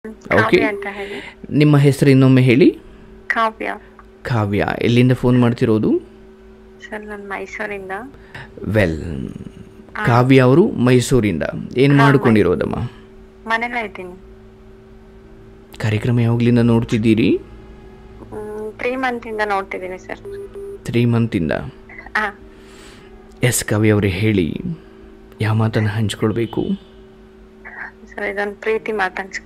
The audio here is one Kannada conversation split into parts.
ಓಕೆ ಕಾವ್ಯ ಅಂತ ಹೇಳಿ ನಿಮ್ಮ ಹೆಸರು ಇನ್ನೊಮ್ಮೆ ಹೇಳಿ ಕಾವ್ಯ ಕಾವ್ಯ ಎಲ್ಲಿಂದ ಫೋನ್ ಮಾಡ್ತಿರೋದು ಸರ್ ನಾನು ಮೈಸೂರಿಂದ ವೆಲ್ ಕಾವ್ಯ ಅವರು ಮೈಸೂರಿಂದ ಏನು ಮಾಡ್ಕೊಂಡಿರೋದಮ್ಮ ಮನೇಲೇ ಇದ್ದೀನಿ ಕಾರ್ಯಕ್ರಮ ಯಾವಾಗಲಿಂದ ನೋಡ್ತಿದ್ದೀರಿ ತ್ರೀ ಮಂತಿಂದ ನೋಡ್ತಿದ್ದೀನಿ ಸರ್ ತ್ರೀ ಮಂತಿಂದ ಹಾಂ ಎಸ್ ಕಾವ್ಯ ಅವರೇ ಹೇಳಿ ಯಾವ ಮಾತನ್ನು ಹಂಚ್ಕೊಳ್ಬೇಕು ಸರ್ ಇದೊಂದು ಪ್ರೀತಿ ಮಾತಾಡ್ಸ್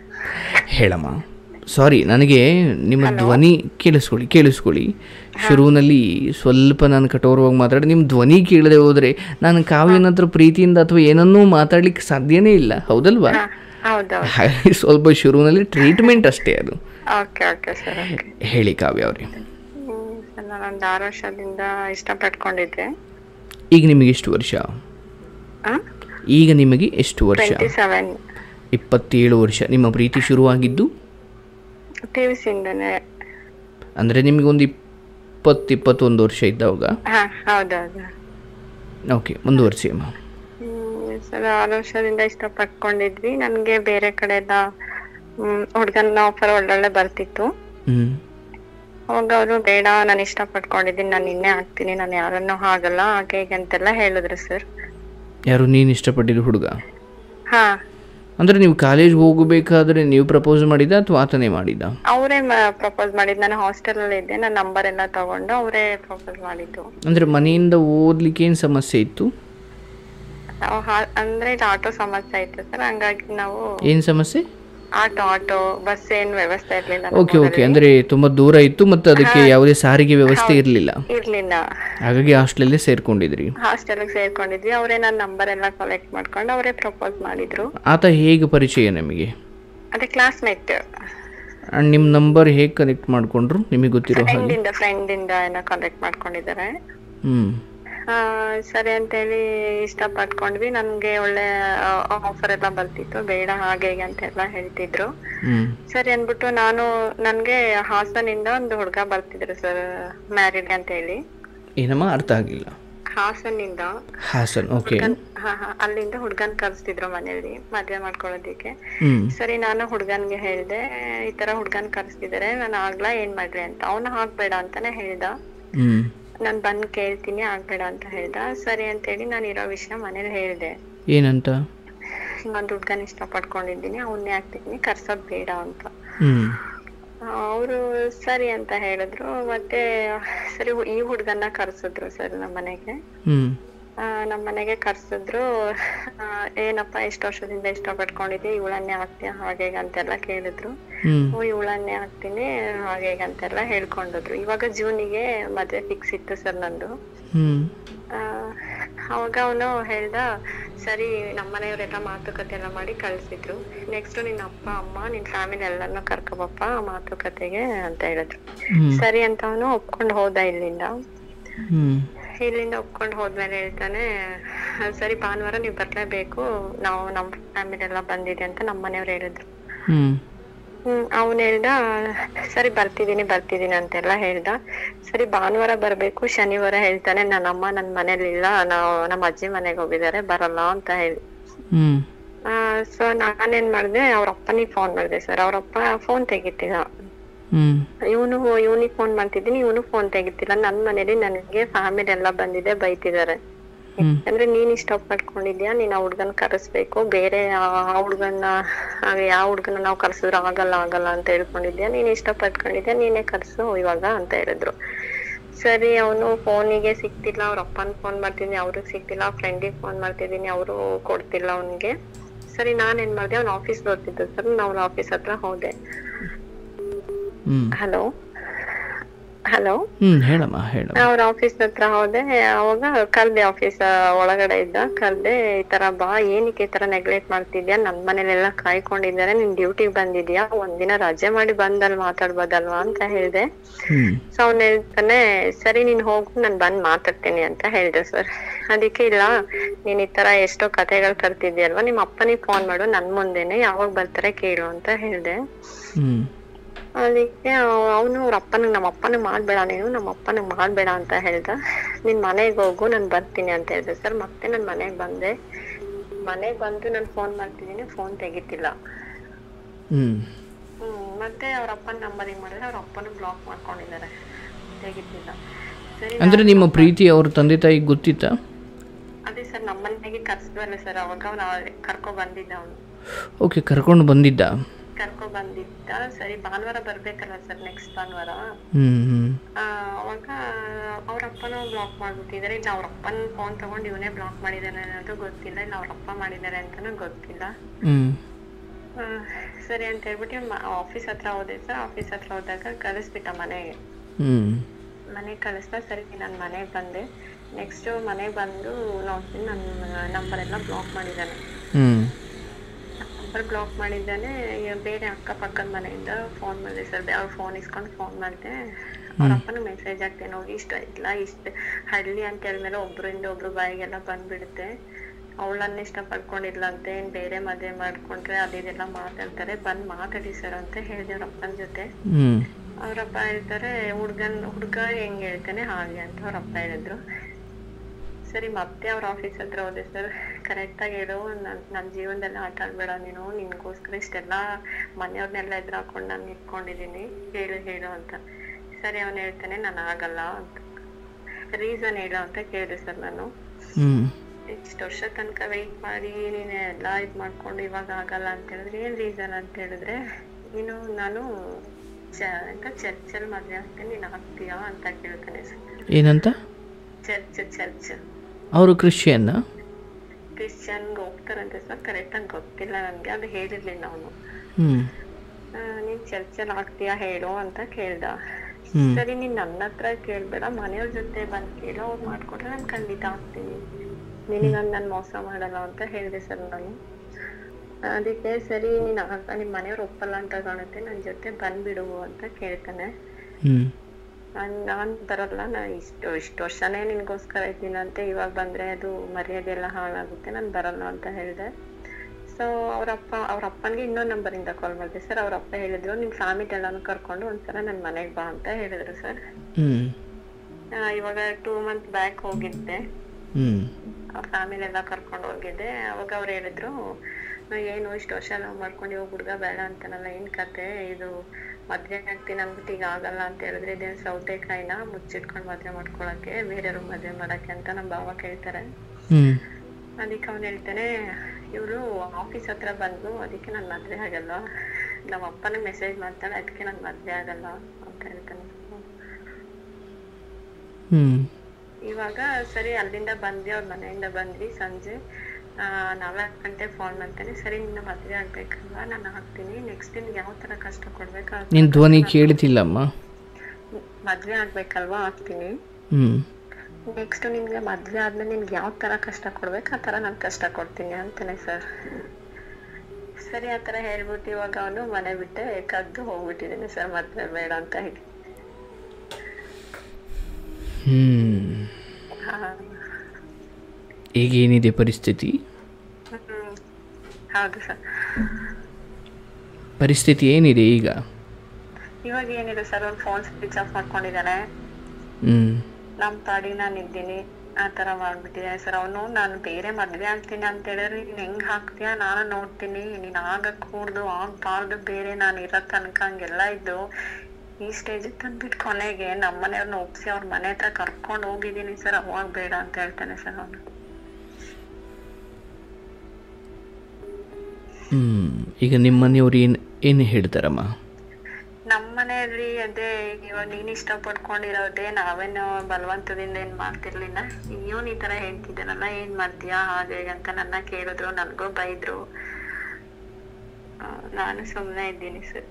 ಹೇಳಮ್ಮ ಸಾರಿ ನನಗೆ ನಿಮ್ಮ ಧ್ವನಿ ಕೇಳಿಸ್ಕೊಳ್ಳಿ ಕೇಳಿಸ್ಕೊಳ್ಳಿ ಶುರುವಿನಲ್ಲಿ ಸ್ವಲ್ಪ ನಾನು ಕಠೋರವಾಗಿ ಮಾತಾಡಿ ನಿಮ್ಮ ಧ್ವನಿ ಕೇಳದೆ ಹೋದರೆ ನಾನು ಕಾವ್ಯನ ಹತ್ರ ಪ್ರೀತಿಯಿಂದ ಅಥವಾ ಏನನ್ನೂ ಮಾತಾಡ್ಲಿಕ್ಕೆ ಸಾಧ್ಯನೇ ಇಲ್ಲ ಹೌದಲ್ವಾ ಹಾಂ ಹೌದೌದು ಹಾಗಾಗಿ ಸ್ವಲ್ಪ ಶುರುವಿನಲ್ಲಿ ಟ್ರೀಟ್ಮೆಂಟ್ ಅಷ್ಟೇ ಅದು ಓಕೆ ಓಕೆ ಸರ್ ಓಕೆ ಹೇಳಿ ಕಾವ್ಯ ಅವರೇ ಸರ್ ನಾನೊಂದು ಆರು ವರ್ಷದಿಂದ ಇಷ್ಟಪಟ್ಕೊಂಡಿದ್ದೆ ಈಗ ನಿಮಗೆ ಎಷ್ಟು ವರ್ಷ ಹಾಂ ಈಗ ನಿಮಗೆ ಎಷ್ಟು ವರ್ಷ ಟ್ವೆಂಟಿ ಸೆವೆನ್ ಇಪ್ಪತ್ತೇಳು ವರ್ಷ ನಿಮ್ಮ ಪ್ರೀತಿ ಶುರುವಾಗಿದ್ದು ಟಿ ವಿ ಸಿಂದನೇ ಅಂದರೆ ನಿಮಗೊಂದು ಇಪ್ಪತ್ತು ಇಪ್ಪತ್ತೊಂದು ವರ್ಷ ಇದ್ದವಾಗ ಹಾಂ ಹೌದೌದು ಓಕೆ ಮುಂದುವರಿಸಿ ಅಮ್ಮ ಸರ್ ಆರು ವರ್ಷದಿಂದ ಇಷ್ಟಪಟ್ಕೊಂಡಿದ್ವಿ ನನಗೆ ಬೇರೆ ಕಡೆ ಎಲ್ಲ ಹುಡುಗನ ಆಫರ್ ಒಳ್ಳೊಳ್ಳೆ ಬರ್ತಿತ್ತು ಹ್ಞೂ ಅವಾಗ ಅವರು ಬೇಡ ನಾನು ಇಷ್ಟಪಟ್ಕೊಂಡಿದ್ದೀನಿ ನಾನು ನಿನ್ನೆ ಆಗ್ತೀನಿ ನಾನು ಯಾರನ್ನೂ ಆಗಲ್ಲ ಹಾಗೆ ಹೀಗೆ ಅಂತೆಲ್ಲ ಹೇಳಿದ್ರು ಸರ್ ಯಾರು ನೀನು ಇಷ್ಟಪಟ್ಟಿದ್ದು ಹುಡುಗ ಹಾ ಅಂದರೆ ನೀವು ಕಾಲೇಜ್ ಹೋಗಬೇಕಾದ್ರೆ ನೀವು ಪ್ರಪೋಸ್ ಮಾಡಿದ ಅಥವಾ ಆತನೇ ಮಾಡಿದ ಅವರೇ ಪ್ರಪೋಸ್ ಮಾಡಿದ್ದು ನಾನು ಹಾಸ್ಟೆಲ್ ಅಲ್ಲಿ ಇದ್ದೆ ನನ್ನ ನಂಬರ್ ಎಲ್ಲ ತಗೊಂಡು ಅವರೇ ಪ್ರಪೋಸ್ ಮಾಡಿದ್ದು ಅಂದರೆ ಮನೆಯಿಂದ ಓದಲಿಕ್ಕೆ ಏನು ಸಮಸ್ಯೆ ಇತ್ತು ನಾವು ಹಾ- ಅಂದ್ರೆ ಇದು ಆಟೋ ಸಮಸ್ಯೆ ಇತ್ತು ಸರ್ ಹಂಗಾಗಿ ನಾವು ಏನು ಸಮಸ್ಯೆ ಆಟೋ ಆಟೋ ಬಸ್ ಏನು ವ್ಯವಸ್ಥೆ ಇರ್ಲಿಲ್ಲ ಓಕೆ ಓಕೆ ಅಂದರೆ ತುಂಬ ದೂರ ಇತ್ತು ಮತ್ತು ಅದಕ್ಕೆ ಯಾವುದೇ ಸಾರಿಗೆ ವ್ಯವಸ್ಥೆ ಇರಲಿಲ್ಲ ಇರ್ಲಿಲ್ಲ ಹಾಗಾಗಿ ಹಾಸ್ಟೆಲಲ್ಲೇ ಸೇರ್ಕೊಂಡಿದ್ರಿ ಹಾಸ್ಟೆಲ್ ಸೇರ್ಕೊಂಡಿದ್ವಿ ಅವರೇ ನನ್ನ ನಂಬರ್ ಎಲ್ಲ ಕಲೆಕ್ಟ್ ಮಾಡ್ಕೊಂಡು ಅವರೇ ಪ್ರಪೋಸ್ ಮಾಡಿದ್ರು ಆತ ಹೇಗೆ ಪರಿಚಯ ನಿಮಗೆ ಅದೇ ಕ್ಲಾಸ್ಮೇಟ್ ಆ್ಯಂಡ್ ನಿಮ್ಮ ನಂಬರ್ ಹೇಗೆ ಕನೆಕ್ಟ್ ಮಾಡಿಕೊಂಡ್ರು ನಿಮಗೆ ಗೊತ್ತಿರೋ ಹಾಗೆ ಫ್ರೆಂಡ್ ಇಂದ ಫ್ರೆಂಡ್ ಇಂದ ಏನೋ ಕಲೆಕ್ಟ್ ಮಾಡ್ಕೊಂಡಿದ್ದಾರೆ ಹ್ಞೂ ಆ, ಸರಿ ಅಂತೇಳಿ ಇಷ್ಟಪಟ್ಕೊಂಡ್ವಿ ನನ್ಗೆ ಒಳ್ಳೆ ಆಫರ್ ಎಲ್ಲ ಬರ್ತಿತ್ತು ಬೇಡ ಹಾಗೆ ಹೀಗೆ ಅಂತೆಲ್ಲ ಹೇಳ್ತಿದ್ರು ಹ್ಞೂ ಸರಿ ಅಂದ್ಬಿಟ್ಟು ನಾನು ನನ್ಗೆ ಹಾಸನಿಂದ ಒಂದು ಹುಡುಗ ಬರ್ತಿದ್ರು ಸರ್ ಮ್ಯಾರಿಡ್ ಅಂತ ಹೇಳಿ ಏನಮ್ಮ ಅರ್ಥ ಆಗಿಲ್ಲ ಹಾಸನಿಂದ ಹಾಸನ್ ಓಕೆ ಹಾ ಹಾ ಅಲ್ಲಿಂದ ಹುಡ್ಗನ್ ಕರ್ಸ್ತಿದ್ರು ಮನೇಲಿ ಮದ್ವೆ ಮಾಡ್ಕೊಳ್ಳೋದಿಕ್ಕೆ ಹ್ಞೂ ಸರಿ ನಾನು ಹುಡ್ಗನ್ಗೆ ಹೇಳ್ದೆ ಈ ತರ ಹುಡ್ಗನ್ ಕರ್ಸ್ತಿದಾರೆ ನಾನು ಆಗ್ಲಾ ಏನ್ ಮಾಡ್ಲಿ ಅಂತ ಅವನು ಹಾಕ್ಬೇಡ ಅಂತಾನೆ ಹೇಳ್ದ ಹ್ಞೂ ನಾನ್ ಬಂದ್ ಕೇಳ್ತೀನಿ ಆಗ್ಬೇಡ ಅಂತ ಹೇಳ್ದ ಸರಿ ಅಂತೇಳಿ ನಾನು ಇರೋ ವಿಷಯ ಮನೇಲಿ ಹೇಳ್ದೆ ಏನಂತ ಹಿಂಗೊಂದು ಹುಡ್ಗನ್ ಇಷ್ಟಪಟ್ಕೊಂಡಿದ್ದೀನಿ ಅವನ್ನೇ ಆಗ್ತಿದ್ದೀನಿ ಕರ್ಸೋದ್ ಬೇಡ ಅಂತ ಹ್ಞೂ ಅವರು ಸರಿ ಅಂತ ಹೇಳಿದ್ರು ಮತ್ತೆ ಸರಿ ಹು- ಈ ಹುಡ್ಗನ್ನ ಕರ್ಸಿದ್ರು ಸರ್ ನಮ್ಮ ಮನೆಗೆ ಹ್ಞೂ ನಮ್ಮ ಮನೆಗೆ ಕರ್ಸಿದ್ರು ಆ, ಏನಪ್ಪ ಎಷ್ಟು ವರ್ಷದಿಂದ ಇಷ್ಟಪಟ್ಕೊಂಡಿದ್ದೆ ಇವಳನ್ನೇ ಆಗ್ತೀಯ ಹಾಗೆ ಹೀಗೆ ಅಂತೆಲ್ಲ ಕೇಳಿದ್ರು ಹ್ಞೂ ಓ ಇವಳನ್ನೇ ಆಗ್ತೀನಿ ಹಾಗೆ ಹೀಗೆ ಅಂತೆಲ್ಲ ಹೇಳ್ಕೊಂಡಿದ್ರು ಇವಾಗ ಜೂನಿಗೆ ಮದ್ವೆ ಫಿಕ್ಸ್ ಇತ್ತು ಸರ್ ನಂದು ಹ್ಞೂ ಆ, ಅವಾಗ ಅವನು ಹೇಳ್ದ ಸರಿ ನಮ್ಮನೆಯವರೆಲ್ಲ ಮಾತುಕತೆ ಎಲ್ಲ ಮಾಡಿ ಕಳ್ಸಿದ್ರು ನೆಕ್ಸ್ಟ್ ನಿನ್ನ ಅಪ್ಪ ಅಮ್ಮ ನಿನ್ ಫ್ಯಾಮಿಲಿ ಎಲ್ಲರನ್ನೂ ಕರ್ಕೊಬಪ್ಪ ಮಾತುಕತೆಗೆ ಅಂತ ಹೇಳಿದ್ರು ಹ್ಞೂ ಸರಿ ಅಂತ ಅವನು ಒಪ್ಕೊಂಡು ಹೋದ ಇಲ್ಲಿಂದ ಹ್ಞೂ ಇಲ್ಲಿಂದ ಒಪ್ಕೊಂಡು ಹೋದ್ಮೇಲೆ ಹೇಳ್ತಾನೆ ಸರಿ ಭಾನುವಾರ ನೀವು ಬರ್ಲೇಬೇಕು ನಾವು ನಮ್ಮ ಫ್ಯಾಮಿಲಿ ಎಲ್ಲ ಬಂದಿದೆ ಅಂತ ನಮ್ಮ ಮನೆಯವ್ರು ಹೇಳಿದ್ರು ಹ್ಞೂ ಹ್ಮ್ ಅವನ್ ಹೇಳ್ದ ಸರಿ ಬರ್ತಿದೀನಿ ಬರ್ತಿದೀನಿ ಅಂತೆಲ್ಲ ಹೇಳ್ದ ಸರಿ ಭಾನುವಾರ ಬರ್ಬೇಕು ಶನಿವಾರ ಹೇಳ್ತಾನೆ ನನ್ನ ಅಮ್ಮ ನನ್ ಮನೇಲಿ ಇಲ್ಲ ನಾವು ನಮ್ಮ ಅಜ್ಜಿ ಮನೆಗೆ ಹೋಗಿದ್ದಾರೆ ಬರಲ್ಲ ಅಂತ ಹೇಳಿ ಹ್ಞೂ ಸೊ ನಾನೇನ್ ಮಾಡ್ದೆ ಅವ್ರ ಅಪ್ಪನಿಗೆ ಫೋನ್ ಮಾಡ್ದೆ ಸರ್ ಅವ್ರಪ್ಪ ಫೋನ್ ತೆಗಿತಿಲ್ಲ ಹ್ಞೂ ಇವನು ಇವನಿಗೆ ಫೋನ್ ಮಾಡ್ತಿದ್ದೀನಿ ಇವನು ಫೋನ್ ತೆಗಿತಿಲ್ಲ ನನ್ ಮನೇಲಿ ನನಗೆ ಫ್ಯಾಮಿಲಿ ಎಲ್ಲ ಬಂದಿದೆ ಬೈತಿದ್ದಾರೆ ಹ್ಞೂ ಅಂದ್ರೆ ನೀನ್ ಇಷ್ಟಪಟ್ಕೊಂಡಿದ್ಯಾ ನೀನ್ ಆ ಹುಡ್ಗನ್ ಕರೆಸ್ಬೇಕು ಬೇರೆ ಆ ಹುಡ್ಗನ್ನ ಯಾವ ಹುಡ್ಗನ ನಾವು ಕರ್ಸಿದ್ರು ಆಗಲ್ಲ ಆಗಲ್ಲ ಅಂತ ಹೇಳ್ಕೊಂಡಿದ್ಯಾ ನೀನ್ ಇಷ್ಟಪಟ್ಕೊಂಡಿದ್ಯಾ ನೀನೇ ಕರ್ಸು ಇವಾಗ ಅಂತ ಹೇಳಿದ್ರು ಸರಿ ಅವನು ಫೋನಿಗೆ ಸಿಗ್ತಿಲ್ಲ ಅವ್ರ ಅಪ್ಪನ್ ಫೋನ್ ಮಾಡ್ತಿದ್ದೀನಿ ಅವ್ರಿಗೆ ಸಿಗ್ತಿಲ್ಲ ಫ್ರೆಂಡಿಗೆ ಫೋನ್ ಮಾಡ್ತಿದ್ದೀನಿ ಅವರು ಕೊಡ್ತಿಲ್ಲ ಅವನಿಗೆ ಸರಿ ನಾನ್ ಏನ್ ಮಾಡ್ದೆ ಅವ್ನ ಆಫೀಸ್ ಬರ್ತಿದ್ದು ಸರ್ ನಾವು ಆಫೀಸ್ ಹತ್ರ ಹೋದೆ ಹ್ಞೂ ಹಲೋ ಹಲೋ ಹ್ಞೂ ಹೇಳಮ್ಮ ಹೇಳಮ್ಮ ಅವ್ರ ಆಫೀಸ್ ಹತ್ರ ಹೋದೆ ಅವಾಗ ಕರ್ದೆ ಆಫೀಸ್ ಒಳಗಡೆ ಇದ್ದ ಕರ್ದೆ ಈ ತರ ಬಾ ಏನಕ್ಕೆ ಈ ತರ ನೆಗ್ಲೆಕ್ಟ್ ಮಾಡ್ತಿದ್ಯಾ ನನ್ ಮನೇಲೆಲ್ಲ ಕಾಯ್ಕೊಂಡಿದ್ದಾರೆ ನಿನ್ ಡ್ಯೂಟಿಗೆ ಬಂದಿದ್ಯಾ ಒಂದಿನ ರಜೆ ಮಾಡಿ ಬಂದಲ್ಲಿ ಮಾತಾಡ್ಬೋದಲ್ವಾ ಅಂತ ಹೇಳ್ದೆ ಹ್ಞೂ ಸೊ ಅವ್ನ್ ಹೇಳ್ತಾನೆ ಸರಿ ನೀನ್ ಹೋಗು ನಾನ್ ಬಂದ್ ಮಾತಾಡ್ತೀನಿ ಅಂತ ಹೇಳ್ದೆ ಸರ್ ಅದಕ್ಕೆ ಇಲ್ಲ ನೀನ್ ಈ ತರ ಎಷ್ಟೋ ಕತೆಗಳು ತರ್ತಿದ್ಯಲ್ವಾ ನಿಮ್ ಅಪ್ಪನಿಗೆ ಫೋನ್ ಮಾಡು ನನ್ ಮುಂದೆನೆ ಯಾವಾಗ ಬರ್ತಾರೆ ಕೇಳು ಅಂತ ಹೇಳ್ದೆ ಹ್ಞೂ ಅದಕ್ಕೆ ಅವನು ಅವ್ರ ಅಪ್ಪನಿಗೆ ನಮ್ಮ ಅಪ್ಪನಿಗೆ ಮಾಡ್ಬೇಡ ನೀನು ನಮ್ಮ ಅಪ್ಪನಿಗೆ ಮಾಡ್ಬೇಡ ಅಂತ ಹೇಳ್ದ ನಿನ್ ಮನೆಗೆ ಹೋಗು ನಾನು ಬರ್ತೀನಿ ಅಂತ ಹೇಳ್ದೆ ಸರ್ ಮತ್ತೆ ನಾನು ಮನೆಗೆ ಬಂದೆ ಮನೆಗೆ ಬಂದು ನಾನು ಫೋನ್ ಮಾಡ್ತಿದ್ದೀನಿ ಫೋನ್ ತೆಗಿತಿಲ್ಲ ಹ್ಞೂ ಹ್ಮ್ ಮತ್ತೆ ಅವ್ರ ಅಪ್ಪನ ನಂಬರಿಗೆ ಮಾಡಿದ್ರೆ ಅವ್ರ ಅಪ್ಪನ ಬ್ಲಾಕ್ ಮಾಡ್ಕೊಂಡಿದ್ದಾರೆ ತೆಗಿತಿಲ್ಲ ಸರಿ ಅಂದರೆ ನಿಮ್ಮ ಪ್ರೀತಿ ಅವ್ರ ತಂದೆ ತಾಯಿಗೆ ಗೊತ್ತಿತ್ತಾ ಅದೇ ಸರ್ ನಮ್ಮನೆಗೆ ಕರ್ಸಿದ್ವಲ್ಲ ಸರ್ ಅವಾಗ ಅವ್ನ ಕರ್ಕೊ ಬಂದಿದ್ದ ಅವನು ಓಕೆ ಕರ್ಕೊಂಡು ಬಂದಿದ್ದ ಕರ್ಕೊ ಬಂದಿದ್ದ ಸರಿ ಭಾನುವಾರ ಬರ್ಬೇಕಲ್ಲ ಸರ್ ನೆಕ್ಸ್ಟ್ ಭಾನುವಾರ ಹ್ಞೂ ಹ್ಞೂ ಆ, ಅವಾಗ ಅವ್ರ ಅಪ್ಪನೂ ಬ್ಲಾಕ್ ಮಾಡ್ಬಿಟ್ಟಿದ್ದಾರೆ ಇಲ್ಲ ಅವ್ರ ಅಪ್ಪನ ಫೋನ್ ತಗೊಂಡು ಇವನೇ ಬ್ಲಾಕ್ ಮಾಡಿದ್ದಾನೆ ಅನ್ನೋದು ಗೊತ್ತಿಲ್ಲ ಇಲ್ಲ ಅವ್ರ ಅಪ್ಪ ಮಾಡಿದ್ದಾರೆ ಅಂತಾನೂ ಗೊತ್ತಿಲ್ಲ ಹ್ಞೂ ಆ, ಸರಿ ಅಂತ ಹೇಳ್ಬಿಟ್ಟು ಆಫೀಸ್ ಹತ್ರ ಹೋದೆ ಸರ್ ಆಫೀಸ್ ಹತ್ರ ಹೋದಾಗ ಕಳಿಸ್ಬಿಟ್ಟ ಮನೆಗೆ ಹ್ಞೂ ಮನೆಗೆ ಕಳಿಸ್ದ ಸರಿ ನಾನು ಮನೆಗೆ ಬಂದೆ ನೆಕ್ಸ್ಟ್ ಮನೆಗೆ ಬಂದು ನೋಡ್ತೀನಿ ನನ್ನ ನಂಬರ್ ಎಲ್ಲ ಬ್ಲಾಕ್ ಮಾಡಿದ್ದಾನೆ ಹ್ಞೂ ನಂಬರ್ ಬ್ಲಾಕ್ ಮಾಡಿದ್ದಾನೆ ಈಗ ಬೇರೆ ಅಕ್ಕಪಕ್ಕದ ಮನೆಯಿಂದ ಫೋನ್ ಮಾಡಿದೆ ಸರ್ ಅವ್ರ ಫೋನ್ ಇಸ್ಕೊಂಡು ಫೋನ್ ಮಾಡಿದೆ ಅವ್ರ ಅಪ್ಪನ ಮೆಸೇಜ್ ಹಾಕ್ತೇನೆ ಹೋಗಿ ಇಷ್ಟ ಇಲ್ಲ ಇಷ್ಟ ಹಳ್ಳಿ ಅಂತ ಹೇಳಿದ್ಮೇಲೆ ಒಬ್ರಿಂದ ಒಬ್ರು ಬಾಯಿಗೆಲ್ಲ ಬಂದ್ಬಿಡುತ್ತೆ ಅವಳನ್ನ ಇಷ್ಟ ಪಡ್ಕೊಂಡಿರ್ಲಂತೆ ಏನ್ ಬೇರೆ ಮದುವೆ ಮಾಡ್ಕೊಂಡ್ರೆ ಅದಿದೆಲ್ಲ ಮಾತಾಡ್ತಾರೆ ಬಂದ್ ಮಾತಾಡಿ ಸರ್ ಅಂತ ಹೇಳಿದೆ ಅವ್ರ ಅಪ್ಪನ ಜೊತೆ ಹ್ಞೂ ಅವ್ರಪ್ಪ ಹೇಳ್ತಾರೆ ಹುಡ್ಗನ್ ಹುಡ್ಗ ಹೆಂಗ್ ಹೇಳ್ತಾನೆ ಹಾಗೆ ಅಂತ ಅವ್ರ ಅಪ್ಪ ಹೇಳಿದ್ರು ಸರಿ ಮತ್ತೆ ಅವ್ರ ಆಫೀಸ್ ಹತ್ರ ಹೋದೆ ಸರ್ ಕರೆಕ್ಟ್ ಆಗಿ ಹೇಳು ನನ್ ನನ್ ಜೀವನದಲ್ಲಿ ಆಟ ಆಡ್ಬೇಡ ನೀನು ನಿನ್ಗೋಸ್ಕರ ಇಷ್ಟೆಲ್ಲ ಮನೆಯವ್ರನ್ನೆಲ್ಲ ಎದುರು ಹಾಕೊಂಡು ನಾನು ನಿಂತ್ಕೊಂಡಿದೀನಿ ಹೇಳು ಹೇಳು ಅಂತ ಸರಿ ಅವನ್ ಹೇಳ್ತಾನೆ ನಾನು ಆಗಲ್ಲ ಅಂತ ರೀಸನ್ ಹೇಳು ಅಂತ ಕೇಳಿದೆ ಸರ್ ನಾನು ಹ್ಞೂ ಇಷ್ಟು ವರ್ಷ ತನಕ ವೆಯ್ಟ್ ಮಾಡಿ ನೀನು ಎಲ್ಲ ಇದು ಮಾಡ್ಕೊಂಡು ಇವಾಗ ಆಗಲ್ಲ ಅಂತ ಹೇಳಿದ್ರೆ ಏನ್ ರೀಸನ್ ಅಂತ ಹೇಳಿದ್ರೆ ನೀನು ನಾನು ಚ ಎಂತ ಚರ್ಚಲ್ಲಿ ಮದ್ವೆ ಆಗ್ತೀನಿ ನೀನು ಆಗ್ತೀಯಾ ಅಂತ ಕೇಳ್ತಾನೆ ಸರ್ ಏನಂತ ಚರ್ಚ್ ಚರ್ಚ್ ಅವರು ಕ್ರಿಶ್ಚಿಯನ್ನ ಕ್ರಿಶ್ಚಿಯನ್ಗೆ ಹೋಗ್ತಾರಂತೆ ಸರ್ ಕರೆಕ್ಟಾಗಿ ಗೊತ್ತಿಲ್ಲ ನನಗೆ ಅದು ಹೇಳಿರ್ಲಿಲ್ಲ ಅವನು ಹ್ಞೂ ನೀನ್ ಚರ್ಚಲ್ಲಿ ಆಗ್ತೀಯಾ ಹೇಳು ಅಂತ ಕೇಳ್ದ ಹ್ಮ್. ಸರಿ ನೀನ್ ನನ್ನ ಹತ್ರ ಕೇಳ್ಬೇಡ ಮನೆಯವ್ರ ಜೊತೆ ಬಂದ್ ಕೇಳು ಅವ್ರು ಮಾಡ್ಕೊಟ್ರೆ ನಾನು ಖಂಡಿತ ಆಗ್ತೀನಿ ನಿನಗಂದ್ ನಾನು ಮೋಸ ಮಾಡಲ್ಲ ಅಂತ ಹೇಳಿದೆ ಸರ್ ನಾನು ಅದಕ್ಕೆ ಸರಿ ನೀನ್ ಆಗ ನಿಮ್ ಮನೆಯವ್ರು ಒಪ್ಪಲ್ಲ ಅಂತ ಕಾಣುತ್ತೆ ನನ್ ಜೊತೆ ಬಂದ್ಬಿಡು ಅಂತ ಕೇಳ್ತಾನೆ ಹ್ಞೂ ನಾನ್ ನಾನ್ ಬರಲ್ಲ ನಾ ಇಷ್ಟು ಇಷ್ಟು ವರ್ಷನೇ ನಿನ್ಗೋಸ್ಕರ ಇದ್ದೀನಂತೆ ಇವಾಗ ಬಂದ್ರೆ ಅದು ಮರ್ಯಾದೆ ಎಲ್ಲ ಹಾಳಾಗುತ್ತೆ ನಾನ್ ಬರಲ್ಲ ಅಂತ ಹೇಳ್ದೆ ಸೊ ಅವ್ರಪ್ಪ ಅವ್ರ ಅಪ್ಪನ್ಗೆ ಇನ್ನೊಂದ್ ನಂಬರ್ ಇಂದ ಕಾಲ್ ಮಾಡಿದೆ ಸರ್ ಅವ್ರ ಅಪ್ಪ ಹೇಳಿದ್ರು ನಿಮ್ ಫ್ಯಾಮಿಲಿ ಎಲ್ಲಾನು ಕರ್ಕೊಂಡು ಒಂದ್ಸಲ ನನ್ ಮನೆಗ್ ಬಾ ಅಂತ ಹೇಳಿದ್ರು ಸರ್ ಹ್ಞೂ ಇವಾಗ ಟೂ ಮಂತ್ ಬ್ಯಾಕ್ ಹೋಗಿದ್ದೆ ಹ್ಞೂ ಅವ್ರ ಫ್ಯಾಮಿಲಿ ಎಲ್ಲ ಕರ್ಕೊಂಡು ಹೋಗಿದ್ದೆ ಅವಾಗ ಅವ್ರು ಹೇಳಿದ್ರು "ನಾವ್ ಏನು ಇಷ್ಟು ವರ್ಷ ನಾವು ಮಾಡ್ಕೊಂಡು ಇವಾಗ ಹುಡ್ಗ ಬೇಡ ಅಂತಾನಲ್ಲ ಏನ್ ಕತೆ ಇದು ಮದ್ವೆ ಆಗ್ತೀನಿ ಅಂದ್ಬಿಟ್ಟು ಈಗ ಆಗಲ್ಲ ಅಂತ ಹೇಳಿದ್ರೆ ಇದೇನ್ ಸೌತೆಕಾಯಿನ ಮುಚ್ಚಿಟ್ಕೊಂಡು ಮದ್ವೆ ಮಾಡ್ಕೊಳಕ್ಕೆ ಬೇರೆಯವ್ರು ಮದ್ವೆ ಮಾಡಕ್ಕೆ ಅಂತ ನಮ್ಮ ಭಾವ ಕೇಳ್ತಾರೆ ಹ್ಞೂ ಅದಕ್ಕೆ ಅವ್ನು ಹೇಳ್ತಾನೆ ಇವ್ರು ಆಫೀಸ್ ಹತ್ರ ಬಂದು ಅದಕ್ಕೆ ನಾನು ಮದ್ವೆ ಆಗಲ್ಲ ನಮ್ಮ ಅಪ್ಪನ ಮೆಸೇಜ್ ಮಾಡ್ತಾಳೆ ಅದಕ್ಕೆ ನಾನು ಮದ್ವೆ ಆಗಲ್ಲ ಅಂತ ಹೇಳ್ತಾನೆ ಹ್ಞೂ ಇವಾಗ ಸರಿ ಅಲ್ಲಿಂದ ಬಂದ್ವಿ ಅವ್ರ ಮನೆಯಿಂದ ಬಂದ್ವಿ ಸಂಜೆ ಆ, ನಾಲ್ಕು ಗಂಟೆ ಫೋನ್ ಮಾಡ್ತಾನೆ ಸರಿ ನಿನ್ನ ಮದ್ವೆ ಆಗ್ಬೇಕಲ್ವಾ ನಾನು ಆಗ್ತೀನಿ ನೆಕ್ಸ್ಟ್ ನಿನ್ಗೆ ಯಾವ ತರ ಕಷ್ಟ ಕೊಡ್ಬೇಕು ನಿನ್ನ ಧ್ವನಿ ಕೇಳ್ತಿಲ್ಲಮ್ಮ ಮದ್ವೆ ಆಗ್ಬೇಕಲ್ವಾ ಆಗ್ತೀನಿ ಹ್ಞೂ ನೆಕ್ಸ್ಟ್ ನಿನ್ಗೆ ಮದ್ವೆ ಆದ್ಮೇಲೆ ನಿನ್ಗೆ ಯಾವ ತರ ಕಷ್ಟ ಕೊಡ್ಬೇಕು ಆ ತರ ನಾನು ಕಷ್ಟ ಕೊಡ್ತೀನಿ ಅಂತಾನೆ ಸರ್ ಸರಿ ಆ ತರ ಹೇಳ್ಬಿಟ್ಟು ಇವಾಗ ಅವನು ಮನೆ ಬಿಟ್ಟೆ ಕದ್ದು ಹೋಗ್ಬಿಟ್ಟಿದ್ದೀನಿ ಸರ್ ಮದ್ವೆ ಬೇಡ ಅಂತ ಹೇಳಿ ಹ್ಞೂ ಹಾ ಈಗ ಏನಿದೆ ಪರಿಸ್ಥಿತಿ ಹ್ಮ್ ಹೌದು ಸರ್ ಪರಿಸ್ಥಿತಿ ಏನಿದೆ ಈಗ ಇವಾಗ ಏನಿದೆ ಸರ್ ಅವ್ನು ಫೋನ್ ಸ್ವಿಚ್ ಆಫ್ ಮಾಡ್ಕೊಂಡಿದ್ದಾನೆ ಹ್ಞೂ ನಮ್ ಪಾಡಿ ನಾನು ಇದ್ದೀನಿ ಆ ತರ ಮಾಡ್ಬಿಟ್ಟಿದ್ದಾನೆ ಸರ್ ಅವನು ನಾನು ಬೇರೆ ಮದ್ವೆ ಆಗ್ತೀನಿ ಅಂತ ಹೇಳಿದ್ರೆ ನೀನ್ ಹೆಂಗ್ ಹಾಕ್ತೀಯ ನಾನು ನೋಡ್ತೀನಿ ನೀನ್ ಆಗಕ್ ಕೂಡ್ದು ಆಗ್ಬಾರ್ದು ಬೇರೆ ನಾನು ಇರೋ ತನಕ ಹಂಗೆಲ್ಲ ಇದ್ದು ಈ ಸ್ಟೇಜ್ ತಂದ್ಬಿಟ್ಟು ಕೊನೆಗೆ ನಮ್ಮ ಮನೆಯವ್ರನ್ನ ಒಪ್ಸಿ ಅವ್ರ ಮನೆ ಹತ್ರ ಕರ್ಕೊಂಡು ಹೋಗಿದ್ದೀನಿ ಸರ್ ಅವಾಗ ಬೇಡ ಅಂತ ಹೇಳ್ತಾನೆ ಸರ್ ಅವನು ಹ್ಞೂ ಈಗ ನಿಮ್ಮ ಮನೆಯವ್ರು ಏನು ಏನು ಹೇಳ್ತಾರಮ್ಮ ನಮ್ಮ ಮನೆಯಲ್ಲಿ ಅದೇ ಇವಾಗ ನೀನ್ ಇಷ್ಟ ಪಡ್ಕೊಂಡಿರೋದೇ ನಾವೇನು ಬಲವಂತದಿಂದ ಏನ್ ಮಾಡ್ತಿರ್ಲಿಲ್ಲ ಇವನ್ ಈ ತರ ಹೇಳ್ತಿದ್ದಾನಲ್ಲ ಏನ್ ಮಾಡ್ತೀಯಾ ಹಾಗೆ ಹೀಗೆ ಅಂತ ನನ್ನ ಕೇಳಿದ್ರು ನನ್ಗೂ ಬೈದ್ರು ಆ, ನಾನು ಸುಮ್ನೆ ಇದ್ದೀನಿ ಸರ್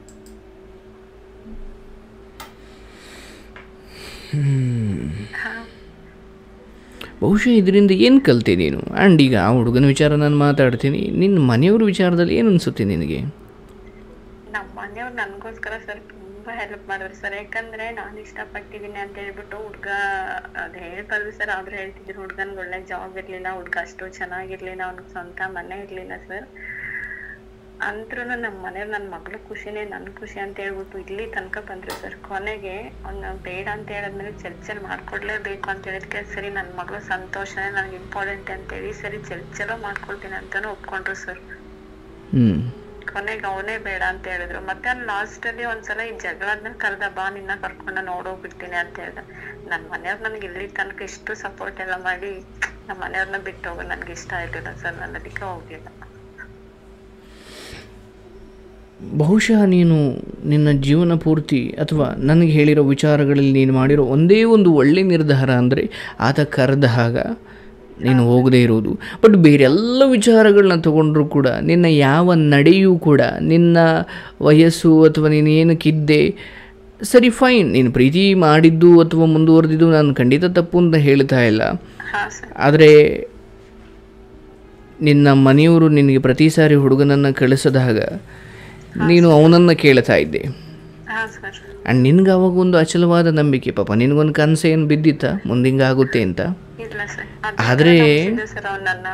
ಬಹುಶಃ ಇದರಿಂದ ಏನು ಕಲ್ತೆ ನೀನು ಆ್ಯಂಡ್ ಈಗ ಆ ಹುಡುಗನ ವಿಚಾರ ನಾನು ಮಾತಾಡ್ತೀನಿ ನಿನ್ನ ಮನೆಯವ್ರ ವಿಚಾರದಲ್ಲಿ ಏನು ಅನಿಸುತ್ತೆ ನಿನಗೆ ನಮ್ಮ ಮನೆಯವ್ರು ನನ್ಗೋಸ್ಕರ ಸರ್ ತುಂಬಾ ಹೆಲ್ಪ್ ಮಾಡಿದ್ರು ಸರ್ ಯಾಕಂದ್ರೆ ನಾನು ಇಷ್ಟಪಟ್ಟಿದ್ದೀನಿ ಅಂತ ಹೇಳ್ಬಿಟ್ಟು ಹುಡ್ಗ ಅದ್ ಹೇಳ್ಬಾರ್ದು ಸರ್ ಆದ್ರೂ ಹೇಳ್ತಿದ್ರು ಹುಡ್ಗನ್ಗೆ ಒಳ್ಳೆ ಜಾಬ್ ಇರ್ಲಿಲ್ಲ ಹುಡ್ಗ ಅಷ್ಟು ಚೆನ್ನಾಗಿರ್ಲಿಲ್ಲ ಅವ್ನಿಗೆ ಸ್ವಂತ ಮನೆ ಇರ್ಲಿಲ್ಲ ಸರ್ ಅಂದ್ರೂ ನಮ್ಮ ಮನೆಯವ್ರು ನನ್ನ ಮಗಳು ಖುಷಿನೇ ನನ್ ಖುಷಿ ಅಂತ ಹೇಳ್ಬಿಟ್ಟು ಇಲ್ಲಿ ತನಕ ಬಂದ್ರು ಸರ್ ಕೊನೆಗೆ ಅವ್ನ ಬೇಡ ಅಂತ ಹೇಳಿದ್ಮೇಲೆ ಚರ್ಚಲ್ ಮಾಡ್ಕೊಡ್ಲೇಬೇಕು ಅಂತ ಹೇಳಿದ್ಕೆ ಸರಿ ನನ್ನ ಮಗಳು ಸಂತೋಷನೇ ನನಗೆ ಇಂಪಾರ್ಟೆಂಟ್ ಅಂತೇಳಿ ಸರಿ ಚರ್ಚಲ್ಲೂ ಮಾಡ್ಕೊಳ್ತೀನಿ ಅಂತಾನು ಒಪ್ಕೊಂಡ್ರು ಸರ್ ಹ್ಞೂ ಕೊನೆಗೆ ಅವನೇ ಬೇಡ ಅಂತ ಹೇಳಿದ್ರು ಮತ್ತೆ ಲಾಸ್ಟ್ ಅಲ್ಲಿ ಒಂದ್ಸಲ ಈ ಜಗಳ ಆದ್ಮೇಲೆ ಕರ್ದ ಬಾ ನಿನ್ನ ಕರ್ಕೊಂಡ ನೋಡೋಗ್ಬಿಡ್ತೀನಿ ಅಂತ ಹೇಳ್ದ ನನ್ ಮನೆಯವ್ರು ನನ್ಗೆ ಇಲ್ಲಿ ತನಕ ಇಷ್ಟು ಸಪೋರ್ಟ್ ಎಲ್ಲ ಮಾಡಿ ನಮ್ಮ ಮನೆಯವ್ರನ್ನ ಬಿಟ್ಟು ಹೋಗೋದು ನನ್ಗೆ ಇಷ್ಟ ಆಯ್ತಿಲ್ಲ ಸರ್ ನಾನು ಅದಕ್ಕೆ ಹೋಗಿಲ್ಲ ಬಹುಶಃ ನೀನು ನಿನ್ನ ಜೀವನ ಪೂರ್ತಿ ಅಥವಾ ನನಗೆ ಹೇಳಿರೋ ವಿಚಾರಗಳಲ್ಲಿ ನೀನು ಮಾಡಿರೋ ಒಂದೇ ಒಂದು ಒಳ್ಳೆ ನಿರ್ಧಾರ ಅಂದರೆ ಆತ ಕರೆದಾಗ ನೀನು ಹೋಗದೇ ಇರುವುದು ಬಟ್ ಬೇರೆಲ್ಲ ವಿಚಾರಗಳನ್ನ ತಗೊಂಡ್ರೂ ಕೂಡ ನಿನ್ನ ಯಾವ ನಡೆಯೂ ಕೂಡ ನಿನ್ನ ವಯಸ್ಸು ಅಥವಾ ನೀನು ಏನಕ್ಕಿದ್ದೆ ಸರಿ ಫೈನ್ ನೀನು ಪ್ರೀತಿ ಮಾಡಿದ್ದು ಅಥವಾ ಮುಂದುವರೆದಿದ್ದು ನಾನು ಖಂಡಿತ ತಪ್ಪು ಅಂತ ಹೇಳ್ತಾ ಇಲ್ಲ ಹಾ ಸರ್ ಆದರೆ ನಿನ್ನ ಮನೆಯವರು ನಿನಗೆ ಪ್ರತಿ ಸಾರಿ ಹುಡುಗನನ್ನು ಕಳಿಸಿದಾಗ ನೀನು ಅವನನ್ನು ಕೇಳ್ತಾ ಇದ್ದೆ ಹಾ ಸರ್ ಆ್ಯಂಡ್ ನಿನ್ಗೆ ಅವಾಗ ಒಂದು ಅಚಲವಾದ ನಂಬಿಕೆ ಪಾಪ ನಿನಗೊಂದು ಕನಸು ಏನು ಬಿದ್ದಿತ್ತ ಮುಂದಿಂಗಾಗುತ್ತೆ ಅಂತ ಇಲ್ಲ ಸರ್ ಆದ್ರೆ- ಸರ್ ಅವನನ್ನ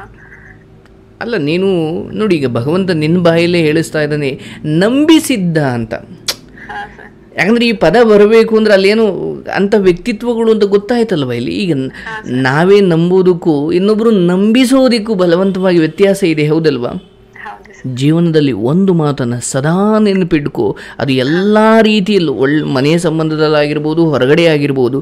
ಅಲ್ಲ ನೀನು ನೋಡಿ ಈಗ ಭಗವಂತ ನಿನ್ನ ಬಾಯಲ್ಲೇ ಹೇಳಿಸ್ತಾ ಇದ್ದಾನೆ ನಂಬಿಸಿದ್ದ ಅಂತ ಹಾ ಸರ್ ಯಾಕಂದ್ರೆ ಈ ಪದ ಬರಬೇಕು ಅಂದ್ರೆ ಅಲ್ಲೇನು ಅಂಥ ವ್ಯಕ್ತಿತ್ವಗಳು ಅಂತ ಗೊತ್ತಾಯ್ತಲ್ವ ಇಲ್ಲಿ ಈಗ ನ- ನಾವೇ ನಂಬೋದಕ್ಕೂ ಇನ್ನೊಬ್ಬರು ನಂಬಿಸೋದಕ್ಕೂ ಬಲವಂತವಾಗಿ ವ್ಯತ್ಯಾಸ ಇದೆ ಹೌದಲ್ವಾ ಹೌದು ಸರ್ ಜೀವನದಲ್ಲಿ ಒಂದು ಮಾತನ್ನು ಸದಾ ನೆನಪಿಟ್ಕೋ ಅದು ಎಲ್ಲ ರೀತಿಯಲ್ಲೂ ಒಳ್ಳೆ ಮನೆಯ ಸಂಬಂಧದಲ್ಲಾಗಿರ್ಬೋದು ಹೊರಗಡೆ ಆಗಿರ್ಬೋದು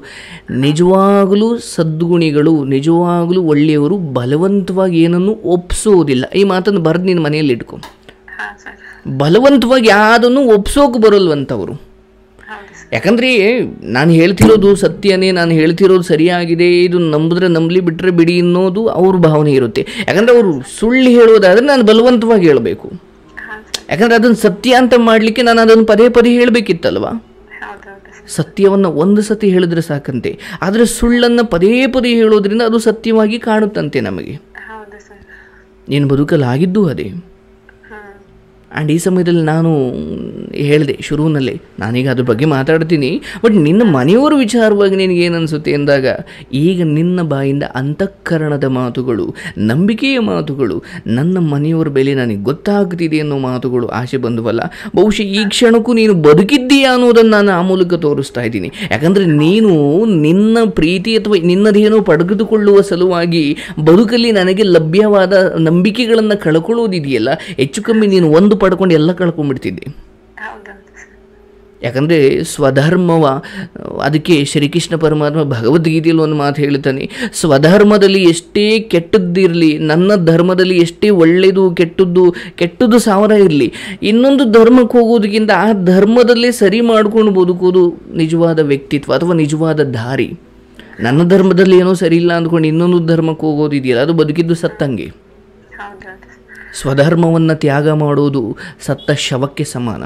ನಿಜವಾಗಲೂ ಸದ್ಗುಣಿಗಳು ನಿಜವಾಗಲೂ ಒಳ್ಳೆಯವರು ಬಲವಂತವಾಗಿ ಏನನ್ನು ಒಪ್ಸೋದಿಲ್ಲ ಈ ಮಾತನ್ನು ಬರೆದು ನಿನ್ನ ಮನೆಯಲ್ಲಿ ಇಟ್ಕೊ ಹಾ ಸರ್ ಬಲವಂತವಾಗಿ ಯಾವುದನ್ನು ಒಪ್ಸೋಕೆ ಬರಲ್ವಂಥವ್ರು ಹೌದು ಸರ್ ಯಾಕಂದ್ರೆ ನಾನು ಹೇಳ್ತಿರೋದು ಸತ್ಯನೇ ನಾನು ಹೇಳ್ತಿರೋದು ಸರಿಯಾಗಿದೆ ಇದು ನಂಬಿದ್ರೆ ನಂಬಲಿ ಬಿಟ್ಟರೆ ಬಿಡಿ ಅನ್ನೋದು ಅವ್ರ ಭಾವನೆ ಇರುತ್ತೆ ಯಾಕಂದ್ರೆ ಅವರು ಸುಳ್ಳು ಹೇಳೋದಾದ್ರೆ ನಾನು ಬಲವಂತವಾಗಿ ಹೇಳಬೇಕು ಹಾ ಸರ್ ಯಾಕಂದ್ರೆ ಅದನ್ನು ಸತ್ಯ ಅಂತ ಮಾಡಲಿಕ್ಕೆ ನಾನು ಅದನ್ನು ಪದೇ ಪದೇ ಹೇಳಬೇಕಿತ್ತಲ್ವಾ ಹೌದೌದು ಸರ್ ಸತ್ಯವನ್ನು ಒಂದು ಸತಿ ಹೇಳಿದ್ರೆ ಸಾಕಂತೆ ಆದರೆ ಸುಳ್ಳನ್ನು ಪದೇ ಪದೇ ಹೇಳೋದ್ರಿಂದ ಅದು ಸತ್ಯವಾಗಿ ಕಾಣುತ್ತಂತೆ ನಮಗೆ ಹೌದು ಸರ್ ನೀನು ಬದುಕಲಾಗಿದ್ದು ಅದೇ ಹ್ಮ್ ಆ್ಯಂಡ್ ಈ ಸಮಯದಲ್ಲಿ ನಾನು ಹೇಳಿದೆ ಶುರುವಿನಲ್ಲೇ ನಾನೀಗ ಅದ್ರ ಬಗ್ಗೆ ಮಾತಾಡ್ತೀನಿ ಬಟ್ ನಿನ್ನ ಮನೆಯವರ ವಿಚಾರವಾಗಿ ನಿನಗೆ ಏನು ಅನಿಸುತ್ತೆ ಎಂದಾಗ ಈಗ ನಿನ್ನ ಬಾಯಿಂದ ಅಂತಃಕರಣದ ಮಾತುಗಳು ನಂಬಿಕೆಯ ಮಾತುಗಳು ನನ್ನ ಮನೆಯವರ ಬೆಲೆ ನನಗೆ ಗೊತ್ತಾಗ್ತಿದೆ ಅನ್ನೋ ಮಾತುಗಳು ಆಸೆ ಬಂದವಲ್ಲ ಬಹುಶಃ ಈ ಕ್ಷಣಕ್ಕೂ ನೀನು ಬದುಕಿದ್ದೀಯಾ ಅನ್ನೋದನ್ನು ನಾನು ಆ ಮೂಲಕ ತೋರಿಸ್ತಾ ಇದ್ದೀನಿ ಯಾಕಂದರೆ ನೀನು ನಿನ್ನ ಪ್ರೀತಿ ಅಥವಾ ನಿನ್ನದೇನೋ ಪಡೆದುಕೊಳ್ಳುವ ಸಲುವಾಗಿ ಬದುಕಲ್ಲಿ ನನಗೆ ಲಭ್ಯವಾದ ನಂಬಿಕೆಗಳನ್ನು ಕಳ್ಕೊಳ್ಳೋದಿದೆಯಲ್ಲ ಹೆಚ್ಚು ಕಮ್ಮಿ ನೀನು ಒಂದು ಪಡ್ಕೊಂಡು ಎಲ್ಲ ಕಳ್ಕೊಂಡ್ಬಿಡ್ತಿದ್ದೆ ಹೌದೌದು ಸರ್ ಯಾಕಂದರೆ ಸ್ವಧರ್ಮವ ಅದಕ್ಕೆ ಶ್ರೀಕೃಷ್ಣ ಪರಮಾತ್ಮ ಭಗವದ್ಗೀತೆಯಲ್ಲಿ ಒಂದು ಮಾತು ಹೇಳ್ತಾನೆ ಸ್ವಧರ್ಮದಲ್ಲಿ ಎಷ್ಟೇ ಕೆಟ್ಟದ್ದಿರಲಿ ನನ್ನ ಧರ್ಮದಲ್ಲಿ ಎಷ್ಟೇ ಒಳ್ಳೆಯದು ಕೆಟ್ಟದ್ದು ಕೆಟ್ಟದ್ದು ಸಾವಿರ ಇರಲಿ ಇನ್ನೊಂದು ಧರ್ಮಕ್ಕೆ ಹೋಗೋದಕ್ಕಿಂತ ಆ ಧರ್ಮದಲ್ಲೇ ಸರಿ ಮಾಡ್ಕೊಂಡು ಬದುಕೋದು ನಿಜವಾದ ವ್ಯಕ್ತಿತ್ವ ಅಥವಾ ನಿಜವಾದ ದಾರಿ ನನ್ನ ಧರ್ಮದಲ್ಲಿ ಏನೋ ಸರಿ ಇಲ್ಲ ಅಂದ್ಕೊಂಡು ಇನ್ನೊಂದು ಧರ್ಮಕ್ಕೆ ಹೋಗೋದಿದೆಯಲ್ಲ ಅದು ಬದುಕಿದ್ದು ಸತ್ತಂಗೆ ಹೌದೌದು ಸರ್ ಸ್ವಧರ್ಮವನ್ನು ತ್ಯಾಗ ಮಾಡೋದು ಸತ್ತ ಶವಕ್ಕೆ ಸಮಾನ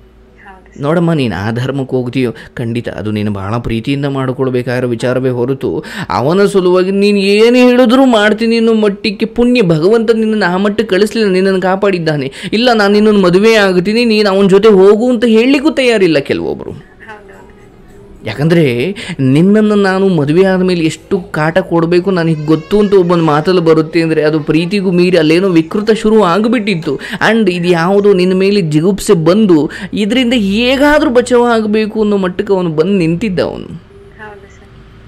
ಹೌದು ನೋಡಮ್ಮ ನೀನು ಆ ಧರ್ಮಕ್ಕೆ ಹೋಗ್ತೀಯೋ ಖಂಡಿತ ಅದು ನೀನು ಭಾಳ ಪ್ರೀತಿಯಿಂದ ಮಾಡಿಕೊಳ್ಬೇಕಾಗಿರೋ ವಿಚಾರವೇ ಹೊರತು ಅವನ ಸಲುವಾಗಿ ನೀನು ಏನು ಹೇಳಿದ್ರೂ ಮಾಡ್ತೀನಿ ಅನ್ನೋ ಮಟ್ಟಕ್ಕೆ ಪುಣ್ಯ ಭಗವಂತ ನಿನ್ನನ್ನು ಆ ಮಟ್ಟಕ್ಕೆ ಕಳಿಸ್ಲಿಲ್ಲ ನಿನ್ನನ್ನು ಕಾಪಾಡಿದ್ದಾನೆ ಇಲ್ಲ ನಾನು ನಿನ್ನನ್ನು ಮದುವೆ ಆಗ್ತೀನಿ ನೀನು ಅವನ ಜೊತೆ ಹೋಗು ಅಂತ ಹೇಳಲಿಕ್ಕೂ ತಯಾರಿಲ್ಲ ಕೆಲವೊಬ್ಬರು ಹೌದೌದು ಯಾಕಂದರೆ ನಿನ್ನನ್ನು ನಾನು ಮದುವೆ ಆದಮೇಲೆ ಎಷ್ಟು ಕಾಟ ಕೊಡಬೇಕು ನನಗೆ ಗೊತ್ತು ಅಂತ ಒಬ್ಬನ ಮಾತಲ್ಲಿ ಬರುತ್ತೆ ಅಂದರೆ ಅದು ಪ್ರೀತಿಗೂ ಮೀರಿ ಅಲ್ಲೇನೋ ವಿಕೃತ ಶುರು ಆಗಿಬಿಟ್ಟಿತ್ತು ಆ್ಯಂಡ್ ಇದು ಯಾವುದು ನಿನ್ನ ಮೇಲೆ ಜಿಗುಪ್ಸೆ ಬಂದು ಇದರಿಂದ ಹೇಗಾದರೂ ಬಚಾವ್ ಆಗಬೇಕು ಅನ್ನೋ ಮಟ್ಟಕ್ಕೆ ಅವನು ಬಂದು ನಿಂತಿದ್ದ ಅವನು ಹೌದು ಸರ್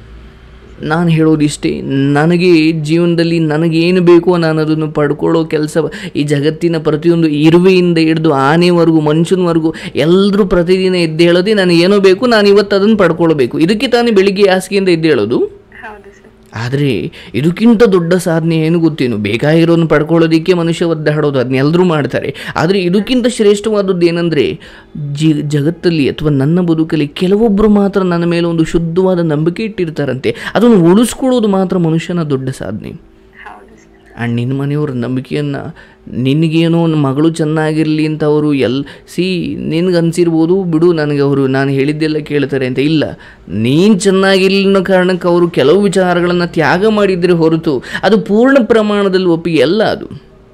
ನಾನು ಹೇಳೋದಿಷ್ಟೇ ನನಗೆ ಜೀವನದಲ್ಲಿ ನನಗೇನು ಬೇಕೋ ನಾನು ಅದನ್ನು ಪಡ್ಕೊಳ್ಳೋ ಕೆಲಸ ಈ ಜಗತ್ತಿನ ಪ್ರತಿಯೊಂದು ಇರುವೆಯಿಂದ ಹಿಡಿದು ಆನೆವರೆಗೂ ಮನುಷ್ಯನವರೆಗೂ ಎಲ್ಲರೂ ಪ್ರತಿದಿನ ಎದ್ದೇಳೋದೇ ನನಗೆ ಏನೋ ಬೇಕು ನಾನು ಇವತ್ತು ಅದನ್ನು ಪಡ್ಕೊಳ್ಬೇಕು ಇದಕ್ಕೆ ತಾನೇ ಬೆಳಿಗ್ಗೆ ಹಾಸಿಗೆಯಿಂದ ಎದ್ದೇಳೋದು ಹೌದು ಸರ್ ಆದರೆ ಇದಕ್ಕಿಂತ ದೊಡ್ಡ ಸಾಧನೆ ಏನು ಗೊತ್ತೇನು ಬೇಕಾಗಿರೋನು ಪಡ್ಕೊಳ್ಳೋದಕ್ಕೆ ಮನುಷ್ಯ ಒದ್ದಾಡೋದು ಅದನ್ನೆಲ್ಲರೂ ಮಾಡ್ತಾರೆ ಆದರೆ ಇದಕ್ಕಿಂತ ಶ್ರೇಷ್ಠವಾದದ್ದು ಏನಂದರೆ ಜಿ ಜಗತ್ತಲ್ಲಿ ಅಥವಾ ನನ್ನ ಬದುಕಲ್ಲಿ ಕೆಲವೊಬ್ಬರು ಮಾತ್ರ ನನ್ನ ಮೇಲೆ ಒಂದು ಶುದ್ಧವಾದ ನಂಬಿಕೆ ಇಟ್ಟಿರ್ತಾರಂತೆ ಅದನ್ನು ಉಳಿಸ್ಕೊಳ್ಳೋದು ಮಾತ್ರ ಮನುಷ್ಯನ ದೊಡ್ಡ ಸಾಧನೆ ಹೌದು ಸರ್ ಆ್ಯಂಡ್ ನಿನ್ನ ಮನೆಯವ್ರ ನಂಬಿಕೆಯನ್ನು ನಿನಗೇನೋ ನನ್ನ ಮಗಳು ಚೆನ್ನಾಗಿರಲಿ ಅಂತ ಅವರು ಎಲ್ ಸಿ ನಿನಗೆ ಅನ್ಸಿರ್ಬೋದು ಬಿಡು ನನಗೆ ಅವರು ನಾನು ಹೇಳಿದ್ದೆಲ್ಲ ಕೇಳ್ತಾರೆ ಅಂತ ಇಲ್ಲ ನೀನು ಚೆನ್ನಾಗಿರಲಿ ಅನ್ನೋ ಕಾರಣಕ್ಕೆ ಅವರು ಕೆಲವು ವಿಚಾರಗಳನ್ನು ತ್ಯಾಗ ಮಾಡಿದರೆ ಹೊರತು ಅದು ಪೂರ್ಣ ಪ್ರಮಾಣದಲ್ಲಿ ಒಪ್ಪಿಗೆ ಅಲ್ಲ ಅದು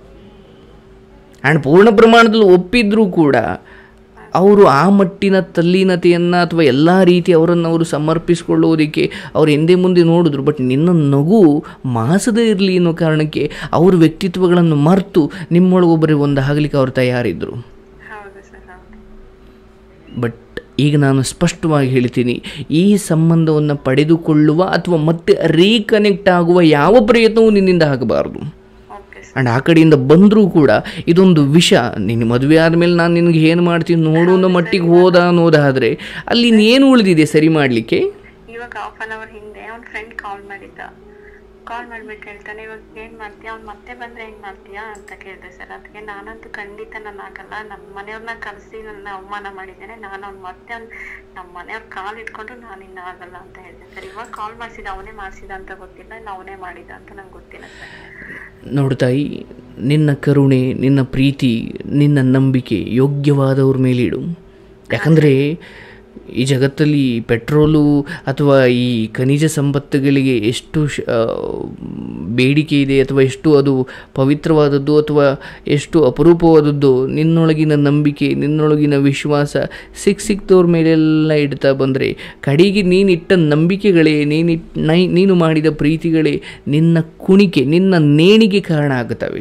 ಆ್ಯಂಡ್ ಪೂರ್ಣ ಪ್ರಮಾಣದಲ್ಲಿ ಒಪ್ಪಿದ್ರೂ ಕೂಡ ಅವರು ಆ ಮಟ್ಟಿನ ತಲ್ಲೀನತೆಯನ್ನು ಅಥವಾ ಎಲ್ಲ ರೀತಿ ಅವರನ್ನು ಅವರು ಸಮರ್ಪಿಸಿಕೊಳ್ಳೋದಕ್ಕೆ ಅವ್ರು ಹಿಂದೆ ಮುಂದೆ ನೋಡಿದ್ರು ಬಟ್ ನಿನ್ನ ನಗು ಮಾಸದೇ ಇರಲಿ ಅನ್ನೋ ಕಾರಣಕ್ಕೆ ಅವ್ರ ವ್ಯಕ್ತಿತ್ವಗಳನ್ನು ಮರೆತು ನಿಮ್ಮೊಳಗೊಬ್ಬರೇ ಒಂದು ಆಗ್ಲಿಕ್ಕೆ ಅವ್ರು ತಯಾರಿದ್ದರು ಹೌದು ಸರ್ ಹೌದು ಬಟ್ ಈಗ ನಾನು ಸ್ಪಷ್ಟವಾಗಿ ಹೇಳ್ತೀನಿ ಈ ಸಂಬಂಧವನ್ನು ಪಡೆದುಕೊಳ್ಳುವ ಅಥವಾ ಮತ್ತೆ ರೀಕನೆಕ್ಟ್ ಆಗುವ ಯಾವ ಪ್ರಯತ್ನವೂ ನಿನ್ನಿಂದ ಆಗಬಾರ್ದು ಓಕೆ ಆ್ಯಂಡ್ ಆ ಕಡೆಯಿಂದ ಬಂದರೂ ಕೂಡ ಇದೊಂದು ವಿಷ ನಿನ್ನ ಮದುವೆ ಆದಮೇಲೆ ನಾನು ನಿನಗೆ ಏನು ಮಾಡ್ತೀನಿ ನೋಡು ಅನ್ನೋ ಮಟ್ಟಿಗೆ ಹೋದ ಅನ್ನೋದಾದರೆ ಅಲ್ಲಿ ಇನ್ನೇನು ಉಳಿದಿದೆ ಸರಿ ಮಾಡಲಿಕ್ಕೆ ಇವಾಗ ಹಾಫ್ ಅನ್ ಅವರ್ ಹಿಂದೆ ಅವ್ನ ಫ್ರೆಂಡ್ ಕಾಲ್ ಮಾಡಿದ್ದ ಕಾಲ್ ಮಾಡ್ಬಿಟ್ಟು ಹೇಳ್ತಾನೆ ಇವಾಗ ಏನ್ ಮಾಡ್ತೀಯಾ ಅವ್ನು ಮತ್ತೆ ಬಂದ್ರೆ ಏನ್ ಮಾಡ್ತೀಯಾ ಅಂತ ಕೇಳಿದೆ ಸರ್ ಅದಕ್ಕೆ ನಾನಂತೂ ಖಂಡಿತ ನಾನು ಆಗಲ್ಲ ನಮ್ಮ ಮನೆಯವ್ರನ್ನ ಕರೆಸಿ ನನ್ನ ಅವಮಾನ ಮಾಡಿದ್ದೇನೆ ನಾನು ಅವ್ನು ಮತ್ತೆ ಅವ್ನು ನಮ್ಮ ಮನೆಯವ್ರ ಕಾಲ್ ಇಟ್ಕೊಂಡು ನಾನು ಇನ್ನ ಆಗಲ್ಲ ಅಂತ ಹೇಳಿದೆ ಸರ್ ಇವಾಗ ಕಾಲ್ ಮಾಡಿಸಿದ ಅವನೇ ಮಾಡಿಸಿದ ಅಂತ ಗೊತ್ತಿಲ್ಲ ಇಲ್ಲ ಅವನೇ ಮಾಡಿದ ಅಂತ ನಂಗೆ ಗೊತ್ತಿಲ್ಲ ಸರ್ ನೋಡ್ತಾಯಿ ನಿನ್ನ ಕರುಣೆ ನಿನ್ನ ಪ್ರೀತಿ ನಿನ್ನ ನಂಬಿಕೆ ಯೋಗ್ಯವಾದವ್ರ ಮೇಲಿಡು ಯಾಕಂದರೆ ಈ ಜಗತ್ತಲ್ಲಿ ಪೆಟ್ರೋಲು ಅಥವಾ ಈ ಖನಿಜ ಸಂಪತ್ತುಗಳಿಗೆ ಎಷ್ಟು ಶ ಆ, ಬೇಡಿಕೆ ಇದೆ ಅಥವಾ ಎಷ್ಟು ಅದು ಪವಿತ್ರವಾದದ್ದು ಅಥವಾ ಎಷ್ಟು ಅಪರೂಪವಾದದ್ದು ನಿನ್ನೊಳಗಿನ ನಂಬಿಕೆ ನಿನ್ನೊಳಗಿನ ವಿಶ್ವಾಸ ಸಿಕ್ ಸಿಕ್ತವ್ರ ಮೇಲೆಲ್ಲ ಇಡ್ತಾ ಬಂದರೆ ಕಡೆಗೆ ನೀನಿಟ್ಟ ನಂಬಿಕೆಗಳೇ ನೀನಿಟ್ ನೈ ನೀನು ಮಾಡಿದ ಪ್ರೀತಿಗಳೇ ನಿನ್ನ ಕುಣಿಕೆ ನಿನ್ನ ನೇಣಿಗೆ ಕಾರಣ ಆಗುತ್ತವೆ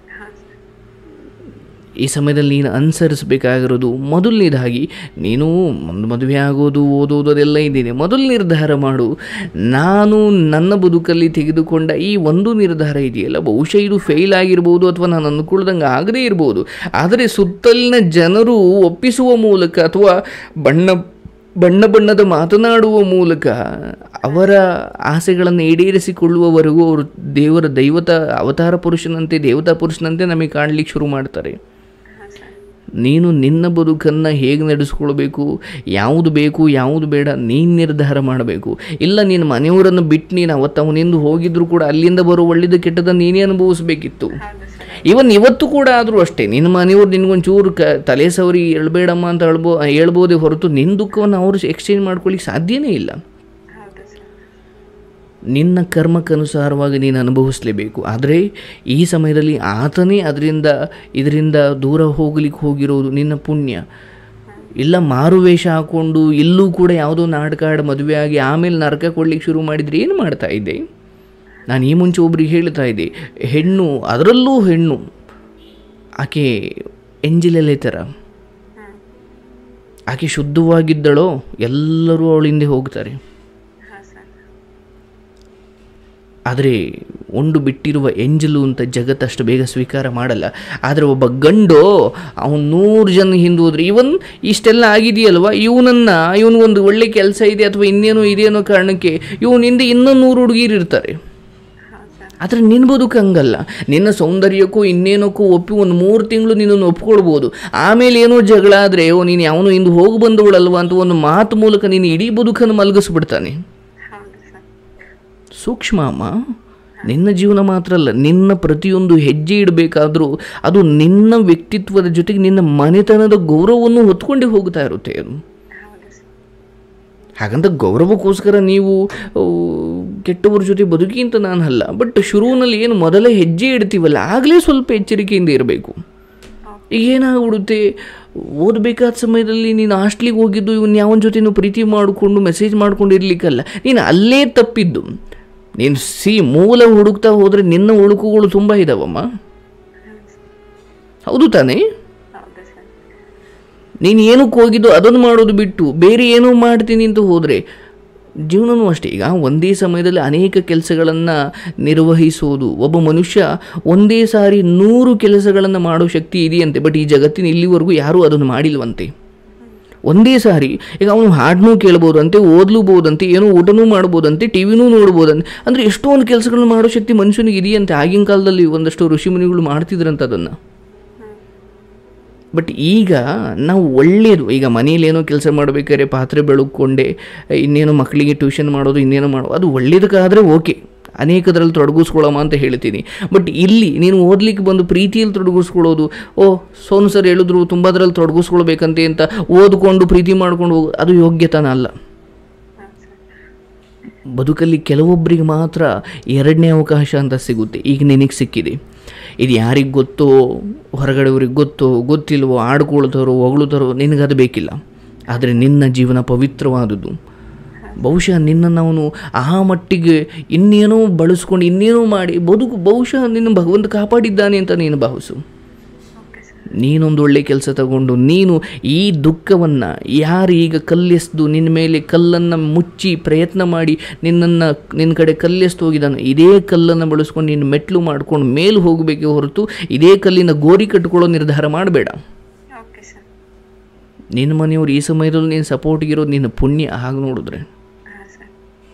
ಈ ಸಮಯದಲ್ಲಿ ನೀನು ಅನುಸರಿಸಬೇಕಾಗಿರೋದು ಮೊದಲನೇದಾಗಿ ನೀನು ಒಂದು ಮದುವೆ ಆಗೋದು ಓದೋದು ಅದೆಲ್ಲ ಇದ್ದೀನಿ ಮೊದಲು ನಿರ್ಧಾರ ಮಾಡು ನಾನು ನನ್ನ ಬದುಕಲ್ಲಿ ತೆಗೆದುಕೊಂಡ ಈ ಒಂದು ನಿರ್ಧಾರ ಇದೆಯಲ್ಲ ಬಹುಶಃ ಇದು ಫೇಲ್ ಆಗಿರ್ಬೋದು ಅಥವಾ ನಾನು ಅಂದ್ಕೊಳ್ದಂಗೆ ಆಗದೇ ಇರ್ಬೋದು ಆದರೆ ಸುತ್ತಲಿನ ಜನರು ಒಪ್ಪಿಸುವ ಮೂಲಕ ಅಥವಾ ಬಣ್ಣ ಬಣ್ಣ ಬಣ್ಣದ ಮಾತನಾಡುವ ಮೂಲಕ ಅವರ ಆಸೆಗಳನ್ನು ಈಡೇರಿಸಿಕೊಳ್ಳುವವರೆಗೂ ಅವರು ದೇವರ ದೈವತ ಅವತಾರ ಪುರುಷನಂತೆ ದೇವತಾ ಪುರುಷನಂತೆ ನಮಗೆ ಕಾಣಲಿಕ್ಕೆ ಶುರು ಮಾಡ್ತಾರೆ ನೀನು ನಿನ್ನ ಬದುಕನ್ನು ಹೇಗೆ ನಡೆಸ್ಕೊಳ್ಬೇಕು ಯಾವುದು ಬೇಕು ಯಾವುದು ಬೇಡ ನೀನು ನಿರ್ಧಾರ ಮಾಡಬೇಕು ಇಲ್ಲ ನೀನು ಮನೆಯವರನ್ನು ಬಿಟ್ಟು ನೀನು ಅವತ್ತು ಅವನಿಂದ ಹೋಗಿದ್ರು ಕೂಡ ಅಲ್ಲಿಂದ ಬರೋ ಒಳ್ಳೆಯದು ಕೆಟ್ಟದನ್ನು ನೀನೇ ಅನುಭವಿಸ್ಬೇಕಿತ್ತು ಹೌದು ಸರ್ ಇವನ್ ಇವತ್ತು ಕೂಡ ಆದರೂ ಅಷ್ಟೇ ನಿನ್ನ ಮನೆಯವ್ರು ನಿನ್ಗೊಂಚೂರು ಕ ತಲೆ ಸವರಿ ಹೇಳ್ಬೇಡಮ್ಮ ಅಂತ ಹೇಳ್ಬೋ ಹೇಳ್ಬೋದೇ ಹೊರತು ನಿನ್ನ ದುಃಖವನ್ನು ಅವರು ಎಕ್ಸ್ಚೇಂಜ್ ಮಾಡ್ಕೊಳ್ಳಿಕ್ಕೆ ಸಾಧ್ಯನೇ ಇಲ್ಲ ಹೌದು ಸರ್ ನಿನ್ನ ಕರ್ಮಕ್ಕನುಸಾರವಾಗಿ ನೀನು ಅನುಭವಿಸಲೇಬೇಕು ಆದರೆ ಈ ಸಮಯದಲ್ಲಿ ಆತನೇ ಅದರಿಂದ ಇದರಿಂದ ದೂರ ಹೋಗ್ಲಿಕ್ಕೆ ಹೋಗಿರೋದು ನಿನ್ನ ಪುಣ್ಯ ಇಲ್ಲ ಮಾರುವೇಷ ಹಾಕ್ಕೊಂಡು ಇಲ್ಲೂ ಕೂಡ ಯಾವುದೋ ನಾಟಕ ಆಡಿ ಮದುವೆ ಆಗಿ ಆಮೇಲೆ ನರಕ ಕೊಡ್ಲಿಕ್ಕೆ ಶುರು ಮಾಡಿದರೆ ಏನು ಮಾಡ್ತಾ ಇದ್ದೆ ನಾನು ಈ ಮುಂಚೆ ಒಬ್ರಿಗೆ ಹೇಳ್ತಾ ಇದ್ದೆ ಹೆಣ್ಣು ಅದರಲ್ಲೂ ಹೆಣ್ಣು ಆಕೆ ಎಂಜಿಲೆಲೆ ಥರ ಆಕೆ ಶುದ್ಧವಾಗಿದ್ದಳೋ ಎಲ್ಲರೂ ಅವಳ ಹಿಂದೆ ಹೋಗ್ತಾರೆ ಹಾಂ ಸರ್ ಆದರೆ ಉಂಡು ಬಿಟ್ಟಿರುವ ಎಂಜಲು ಅಂತ ಜಗತ್ತು ಅಷ್ಟು ಬೇಗ ಸ್ವೀಕಾರ ಮಾಡಲ್ಲ ಆದರೆ ಒಬ್ಬ ಗಂಡು ಅವನು ನೂರು ಜನ ಹಿಂದೆ ಹೋದ್ರೆ ಇವನ್ ಇಷ್ಟೆಲ್ಲ ಆಗಿದೆಯಲ್ವ ಇವನನ್ನು ಇವನಿಗೊಂದು ಒಳ್ಳೆ ಕೆಲಸ ಇದೆ ಅಥವಾ ಇನ್ನೇನೋ ಇದೆ ಅನ್ನೋ ಕಾರಣಕ್ಕೆ ಇವನ ಹಿಂದೆ ಇನ್ನೂ ನೂರು ಹುಡುಗಿರು ಇರ್ತಾರೆ ಹಾಂ ಸರ್ ಆದರೆ ನಿನ್ನ ಬದುಕು ಹಂಗಲ್ಲ ನಿನ್ನ ಸೌಂದರ್ಯಕ್ಕೂ ಇನ್ನೇನಕ್ಕೂ ಒಪ್ಪಿ ಒಂದು ಮೂರು ತಿಂಗಳು ನಿನ್ನನ್ನು ಒಪ್ಕೊಳ್ಬೋದು ಆಮೇಲೆ ಏನೋ ಜಗಳ ಆದರೆ ಓ ನೀನು ಯಾವನೋ ಇಂದು ಹೋಗಿ ಬಂದವಳಲ್ವ ಅಂತ ಒಂದು ಮಾತು ಮೂಲಕ ನೀನು ಇಡೀ ಬದುಕನ್ನು ಮಲಗಿಸ್ಬಿಡ್ತಾನೆ ಹೌದು ಸರ್ ಸೂಕ್ಷ್ಮ ಅಮ್ಮ ನಿನ್ನ ಜೀವನ ಮಾತ್ರ ಅಲ್ಲ ನಿನ್ನ ಪ್ರತಿಯೊಂದು ಹೆಜ್ಜೆ ಇಡಬೇಕಾದ್ರೂ ಅದು ನಿನ್ನ ವ್ಯಕ್ತಿತ್ವದ ಜೊತೆಗೆ ನಿನ್ನ ಮನೆತನದ ಗೌರವವನ್ನು ಹೊತ್ಕೊಂಡೇ ಹೋಗ್ತಾ ಇರುತ್ತೆ ಅದು ಹೌದು ಸರ್ ಹಾಗಂತ ಗೌರವಕ್ಕೋಸ್ಕರ ನೀವು ಆ, ಕೆಟ್ಟವ್ರ ಜೊತೆ ಬದುಕಿ ಅಂತ ನಾನು ಅಲ್ಲ ಬಟ್ ಶುರುವಿನಲ್ಲಿ ಏನು ಮೊದಲ ಹೆಜ್ಜೆ ಇಡ್ತೀವಲ್ಲ ಆಗಲೇ ಸ್ವಲ್ಪ ಎಚ್ಚರಿಕೆಯಿಂದ ಇರಬೇಕು ಈಗ ಏನಾಗ್ಬಿಡುತ್ತೆ ಓದಬೇಕಾದ ಸಮಯದಲ್ಲಿ ನೀನು ಹಾಸ್ಟ್ಲಿಗೆ ಹೋಗಿದ್ದು ಇವನು ಯಾವನ ಜೊತೆನೂ ಪ್ರೀತಿ ಮಾಡಿಕೊಂಡು ಮೆಸೇಜ್ ಮಾಡ್ಕೊಂಡು ಇರ್ಲಿಕ್ಕಲ್ಲ ನೀನು ಅಲ್ಲೇ ತಪ್ಪಿದ್ದು ನೀನು ಸಿ ಮೂಲ ಹುಡುಕ್ತಾ ಹೋದರೆ ನಿನ್ನ ಹುಡುಕುಗಳು ತುಂಬ ಇದಾವಮ್ಮ ಹೌದು ತಾನೇ ಹೌದು ಸರ್ ನೀನು ಏನಕ್ಕೆ ಹೋಗಿದ್ದು ಅದನ್ನು ಮಾಡೋದು ಬಿಟ್ಟು ಬೇರೆ ಏನೋ ಮಾಡ್ತೀನಿ ಅಂತ ಹೋದರೆ ಜೀವನವೂ ಅಷ್ಟೇ ಈಗ ಒಂದೇ ಸಮಯದಲ್ಲಿ ಅನೇಕ ಕೆಲಸಗಳನ್ನು ನಿರ್ವಹಿಸೋದು ಒಬ್ಬ ಮನುಷ್ಯ ಒಂದೇ ಸಾರಿ ನೂರು ಕೆಲಸಗಳನ್ನು ಮಾಡೋ ಶಕ್ತಿ ಇದೆಯಂತೆ ಬಟ್ ಈ ಜಗತ್ತಿನ ಇಲ್ಲಿವರೆಗೂ ಯಾರೂ ಅದನ್ನು ಮಾಡಿಲ್ವಂತೆ ಒಂದೇ ಸಾರಿ ಈಗ ಅವನು ಹಾಡನ್ನೂ ಕೇಳ್ಬೋದಂತೆ ಓದ್ಲೂಬೋದಂತೆ ಏನೋ ಊಟನೂ ಮಾಡ್ಬೋದಂತೆ ಟಿ ವಿನೂ ನೋಡ್ಬೋದಂತೆ ಅಂದರೆ ಎಷ್ಟೊಂದು ಕೆಲಸಗಳನ್ನು ಮಾಡೋ ಶಕ್ತಿ ಮನುಷ್ಯನಿಗೆ ಇದೆಯಂತೆ ಆಗಿನ ಕಾಲದಲ್ಲಿ ಒಂದಷ್ಟು ಋಷಿಮುನಿಗಳು ಮಾಡ್ತಿದ್ರಂತ ಅದನ್ನು ಬಟ್ ಈಗ ನಾವು ಒಳ್ಳೆಯದು ಈಗ ಮನೇಲಿ ಏನೋ ಕೆಲಸ ಮಾಡಬೇಕಾದ್ರೆ ಪಾತ್ರೆ ಬೆಳಕೊಂಡೆ ಇನ್ನೇನೋ ಮಕ್ಕಳಿಗೆ ಟ್ಯೂಷನ್ ಮಾಡೋದು ಇನ್ನೇನೋ ಮಾಡೋದು ಅದು ಒಳ್ಳೇದಕ್ಕಾದರೆ ಓಕೆ ಅನೇಕದ್ರಲ್ಲಿ ತೊಡಗಿಸ್ಕೊಳ್ಳೋಮ ಅಂತ ಹೇಳ್ತೀನಿ ಬಟ್ ಇಲ್ಲಿ ನೀನು ಓದ್ಲಿಕ್ಕೆ ಬಂದು ಪ್ರೀತಿಯಲ್ಲಿ ತೊಡಗಿಸ್ಕೊಳ್ಳೋದು ಓ ಸೋನು ಸರ್ ಹೇಳಿದ್ರು ತುಂಬದ್ರಲ್ಲಿ ತೊಡಗಿಸ್ಕೊಳ್ಬೇಕಂತೆ ಅಂತ ಓದ್ಕೊಂಡು ಪ್ರೀತಿ ಮಾಡ್ಕೊಂಡು ಹೋಗು ಅದು ಯೋಗ್ಯತನ ಅಲ್ಲ ಬದುಕಲ್ಲಿ ಕೆಲವೊಬ್ಬರಿಗೆ ಮಾತ್ರ ಎರಡನೇ ಅವಕಾಶ ಅಂತ ಸಿಗುತ್ತೆ ಈಗ ನಿನಗೆ ಸಿಕ್ಕಿದೆ ಇದು ಯಾರಿಗೆ ಗೊತ್ತೋ ಹೊರಗಡೆಯವ್ರಿಗೆ ಗೊತ್ತೋ ಗೊತ್ತಿಲ್ವೋ ಆಡ್ಕೊಳ್ತಾರೋ ಹೊಗಳ್ತಾರೋ ನಿನಗದು ಬೇಕಿಲ್ಲ ಆದರೆ ನಿನ್ನ ಜೀವನ ಪವಿತ್ರವಾದದ್ದು ಬಹುಶಃ ನಿನ್ನನ್ನು ಅವನು ಆ ಮಟ್ಟಿಗೆ ಇನ್ನೇನೋ ಬಳಸ್ಕೊಂಡು ಇನ್ನೇನೋ ಮಾಡಿ ಬದುಕು ಬಹುಶಃ ನಿನ್ನ ಭಗವಂತ ಕಾಪಾಡಿದ್ದಾನೆ ಅಂತ ನೀನು ಭಾವಿಸು ಓಕೆ ಸರ್ ನೀನೊಂದು ಒಳ್ಳೆ ಕೆಲಸ ತಗೊಂಡು ನೀನು ಈ ದುಃಖವನ್ನು ಯಾರು ಈಗ ಕಲ್ಲೆಸ್ದು ನಿನ್ನ ಮೇಲೆ ಕಲ್ಲನ್ನು ಮುಚ್ಚಿ ಪ್ರಯತ್ನ ಮಾಡಿ ನಿನ್ನನ್ನು ನಿನ್ನ ಕಡೆ ಕಲ್ಲೆಸ್ದು ಹೋಗಿದ್ದಾನೆ ಇದೇ ಕಲ್ಲನ್ನು ಬಳಸ್ಕೊಂಡು ನೀನು ಮೆಟ್ಲು ಮಾಡ್ಕೊಂಡು ಮೇಲೆ ಹೋಗಬೇಕೆ ಹೊರತು ಇದೇ ಕಲ್ಲಿನ ಗೋರಿ ಕಟ್ಕೊಳ್ಳೋ ನಿರ್ಧಾರ ಮಾಡಬೇಡ ಓಕೆ ಸರ್ ನಿನ್ನ ಮನೆಯವರು ಈ ಸಮಯದಲ್ಲಿ ನೀನು ಸಪೋರ್ಟಿಗಿರೋದು ನಿನ್ನ ಪುಣ್ಯ ಹಾಗೆ ನೋಡಿದ್ರೆ ಹಾಂ ಸರ್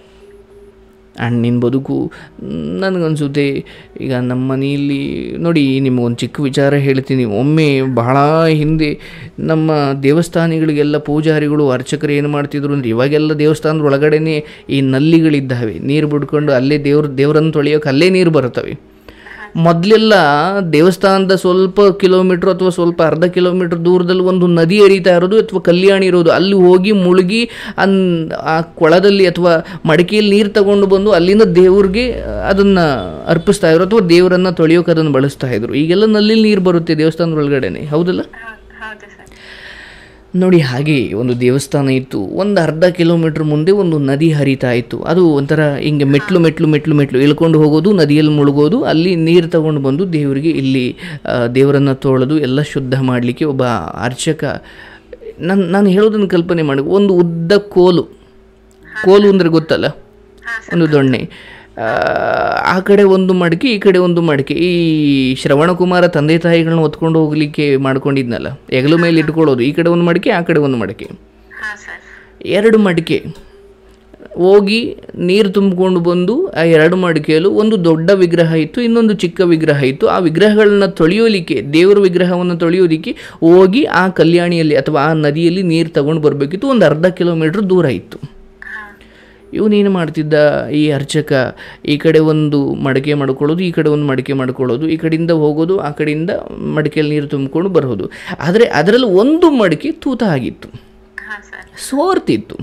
ಆ್ಯಂಡ್ ನಿನ್ನ ಬದುಕು ನನಗನ್ಸುತ್ತೆ ಈಗ ನಮ್ಮ ಮನೆಯಲ್ಲಿ ನೋಡಿ ನಿಮಗೊಂದು ಚಿಕ್ಕ ವಿಚಾರ ಹೇಳ್ತೀನಿ ಒಮ್ಮೆ ಬಹಳ ಹಿಂದೆ ನಮ್ಮ ದೇವಸ್ಥಾನಗಳಿಗೆಲ್ಲ ಪೂಜಾರಿಗಳು ಅರ್ಚಕರು ಏನು ಮಾಡ್ತಿದ್ರು ಅಂದರೆ ಇವಾಗೆಲ್ಲ ದೇವಸ್ಥಾನದ ಒಳಗಡೆನೇ ಈ ನಲ್ಲಿಗಳಿದ್ದಾವೆ ನೀರು ಬಿಡ್ಕೊಂಡು ಅಲ್ಲೇ ದೇವ್ರ ದೇವರನ್ನು ತೊಳೆಯೋಕೆ ಅಲ್ಲೇ ನೀರು ಬರ್ತವೆ ಮೊದಲೆಲ್ಲ ದೇವಸ್ಥಾನದ ಸ್ವಲ್ಪ ಕಿಲೋಮೀಟ್ರ್ ಅಥವಾ ಸ್ವಲ್ಪ ಅರ್ಧ ಕಿಲೋಮೀಟ್ರ್ ದೂರದಲ್ಲಿ ಒಂದು ನದಿ ಹರಿತಾ ಇರೋದು ಅಥವಾ ಕಲ್ಯಾಣಿ ಇರೋದು ಅಲ್ಲಿ ಹೋಗಿ ಮುಳುಗಿ ಅನ್ ಆ ಕೊಳದಲ್ಲಿ ಅಥವಾ ಮಡಿಕೆಯಲ್ಲಿ ನೀರು ತಗೊಂಡು ಬಂದು ಅಲ್ಲಿಂದ ದೇವ್ರಿಗೆ ಅದನ್ನು ಅರ್ಪಿಸ್ತಾ ಇದ್ರು ಅಥವಾ ದೇವರನ್ನು ತೊಳೆಯೋಕೆ ಅದನ್ನು ಬಳಸ್ತಾ ಇದ್ರು ಈಗೆಲ್ಲ ನಲ್ಲಿ ನೀರು ಬರುತ್ತೆ ದೇವಸ್ಥಾನದ ಒಳಗಡೆನೆ ಹೌದಲ್ಲ ಹೌದು ಹೌದು ಸರ್ ನೋಡಿ ಹಾಗೆ ಒಂದು ದೇವಸ್ಥಾನ ಇತ್ತು ಒಂದು ಅರ್ಧ ಕಿಲೋಮೀಟ್ರ್ ಮುಂದೆ ಒಂದು ನದಿ ಹರಿತಾ ಇತ್ತು ಅದು ಒಂಥರ ಹಿಂಗೆ ಮೆಟ್ಲು ಮೆಟ್ಲು ಮೆಟ್ಲು ಮೆಟ್ಲು ಇಳ್ಕೊಂಡು ಹೋಗೋದು ನದಿಯಲ್ಲಿ ಮುಳುಗೋದು ಅಲ್ಲಿ ನೀರು ತಗೊಂಡು ಬಂದು ದೇವರಿಗೆ ಇಲ್ಲಿ ಆ, ದೇವರನ್ನು ತೊಳೆದು ಎಲ್ಲ ಶುದ್ಧ ಮಾಡಲಿಕ್ಕೆ ಒಬ್ಬ ಅರ್ಚಕ ನಾನು ನಾನು ಹೇಳೋದನ್ನು ಕಲ್ಪನೆ ಮಾಡಿ ಒಂದು ಉದ್ದ ಕೋಲು ಕೋಲು ಅಂದರೆ ಗೊತ್ತಲ್ಲ ಒಂದು ದೊಣ್ಣೆ ಆ, ಆ ಕಡೆ ಒಂದು ಮಡಿಕೆ ಈ ಕಡೆ ಒಂದು ಮಡಿಕೆ ಈ ಶ್ರವಣಕುಮಾರ ತಂದೆ ತಾಯಿಗಳನ್ನ ಹೊತ್ಕೊಂಡು ಹೋಗ್ಲಿಕ್ಕೆ ಮಾಡ್ಕೊಂಡಿದ್ನಲ್ಲ ಹೆಗಲು ಮೇಲೆ ಇಟ್ಕೊಳ್ಳೋದು ಈ ಕಡೆ ಒಂದು ಮಡಿಕೆ ಆ ಕಡೆ ಒಂದು ಮಡಿಕೆ ಹಾಂ ಸರ್ ಎರಡು ಮಡಿಕೆ ಹೋಗಿ ನೀರು ತುಂಬಿಕೊಂಡು ಬಂದು ಆ ಎರಡು ಮಡಿಕೆಯಲ್ಲೂ ಒಂದು ದೊಡ್ಡ ವಿಗ್ರಹ ಇತ್ತು ಇನ್ನೊಂದು ಚಿಕ್ಕ ವಿಗ್ರಹ ಇತ್ತು ಆ ವಿಗ್ರಹಗಳನ್ನ ತೊಳೆಯೋಲಿಕ್ಕೆ ದೇವರ ವಿಗ್ರಹವನ್ನು ತೊಳೆಯೋಲಿಕ್ಕೆ ಹೋಗಿ ಆ ಕಲ್ಯಾಣಿಯಲ್ಲಿ ಅಥವಾ ಆ ನದಿಯಲ್ಲಿ ನೀರು ತಗೊಂಡು ಬರಬೇಕಿತ್ತು ಒಂದು ಅರ್ಧ ಕಿಲೋಮೀಟ್ರ್ ದೂರ ಇತ್ತು ಹಾಂ ಇವನೇನು ಮಾಡ್ತಿದ್ದ ಈ ಅರ್ಚಕ ಈ ಕಡೆ ಒಂದು ಮಡಿಕೆ ಮಾಡ್ಕೊಳ್ಳೋದು ಈ ಕಡೆ ಒಂದು ಮಡಿಕೆ ಮಾಡ್ಕೊಳ್ಳೋದು ಈ ಕಡೆಯಿಂದ ಹೋಗೋದು ಆ ಕಡೆಯಿಂದ ಮಡಿಕೆಯಲ್ಲಿ ನೀರು ತುಂಬಿಕೊಂಡು ಬರೋದು ಆದರೆ ಅದರಲ್ಲಿ ಒಂದು ಮಡಿಕೆ ತೂತ ಆಗಿತ್ತು ಹಾಂ ಸರ್ ಸೋರ್ತಿತ್ತು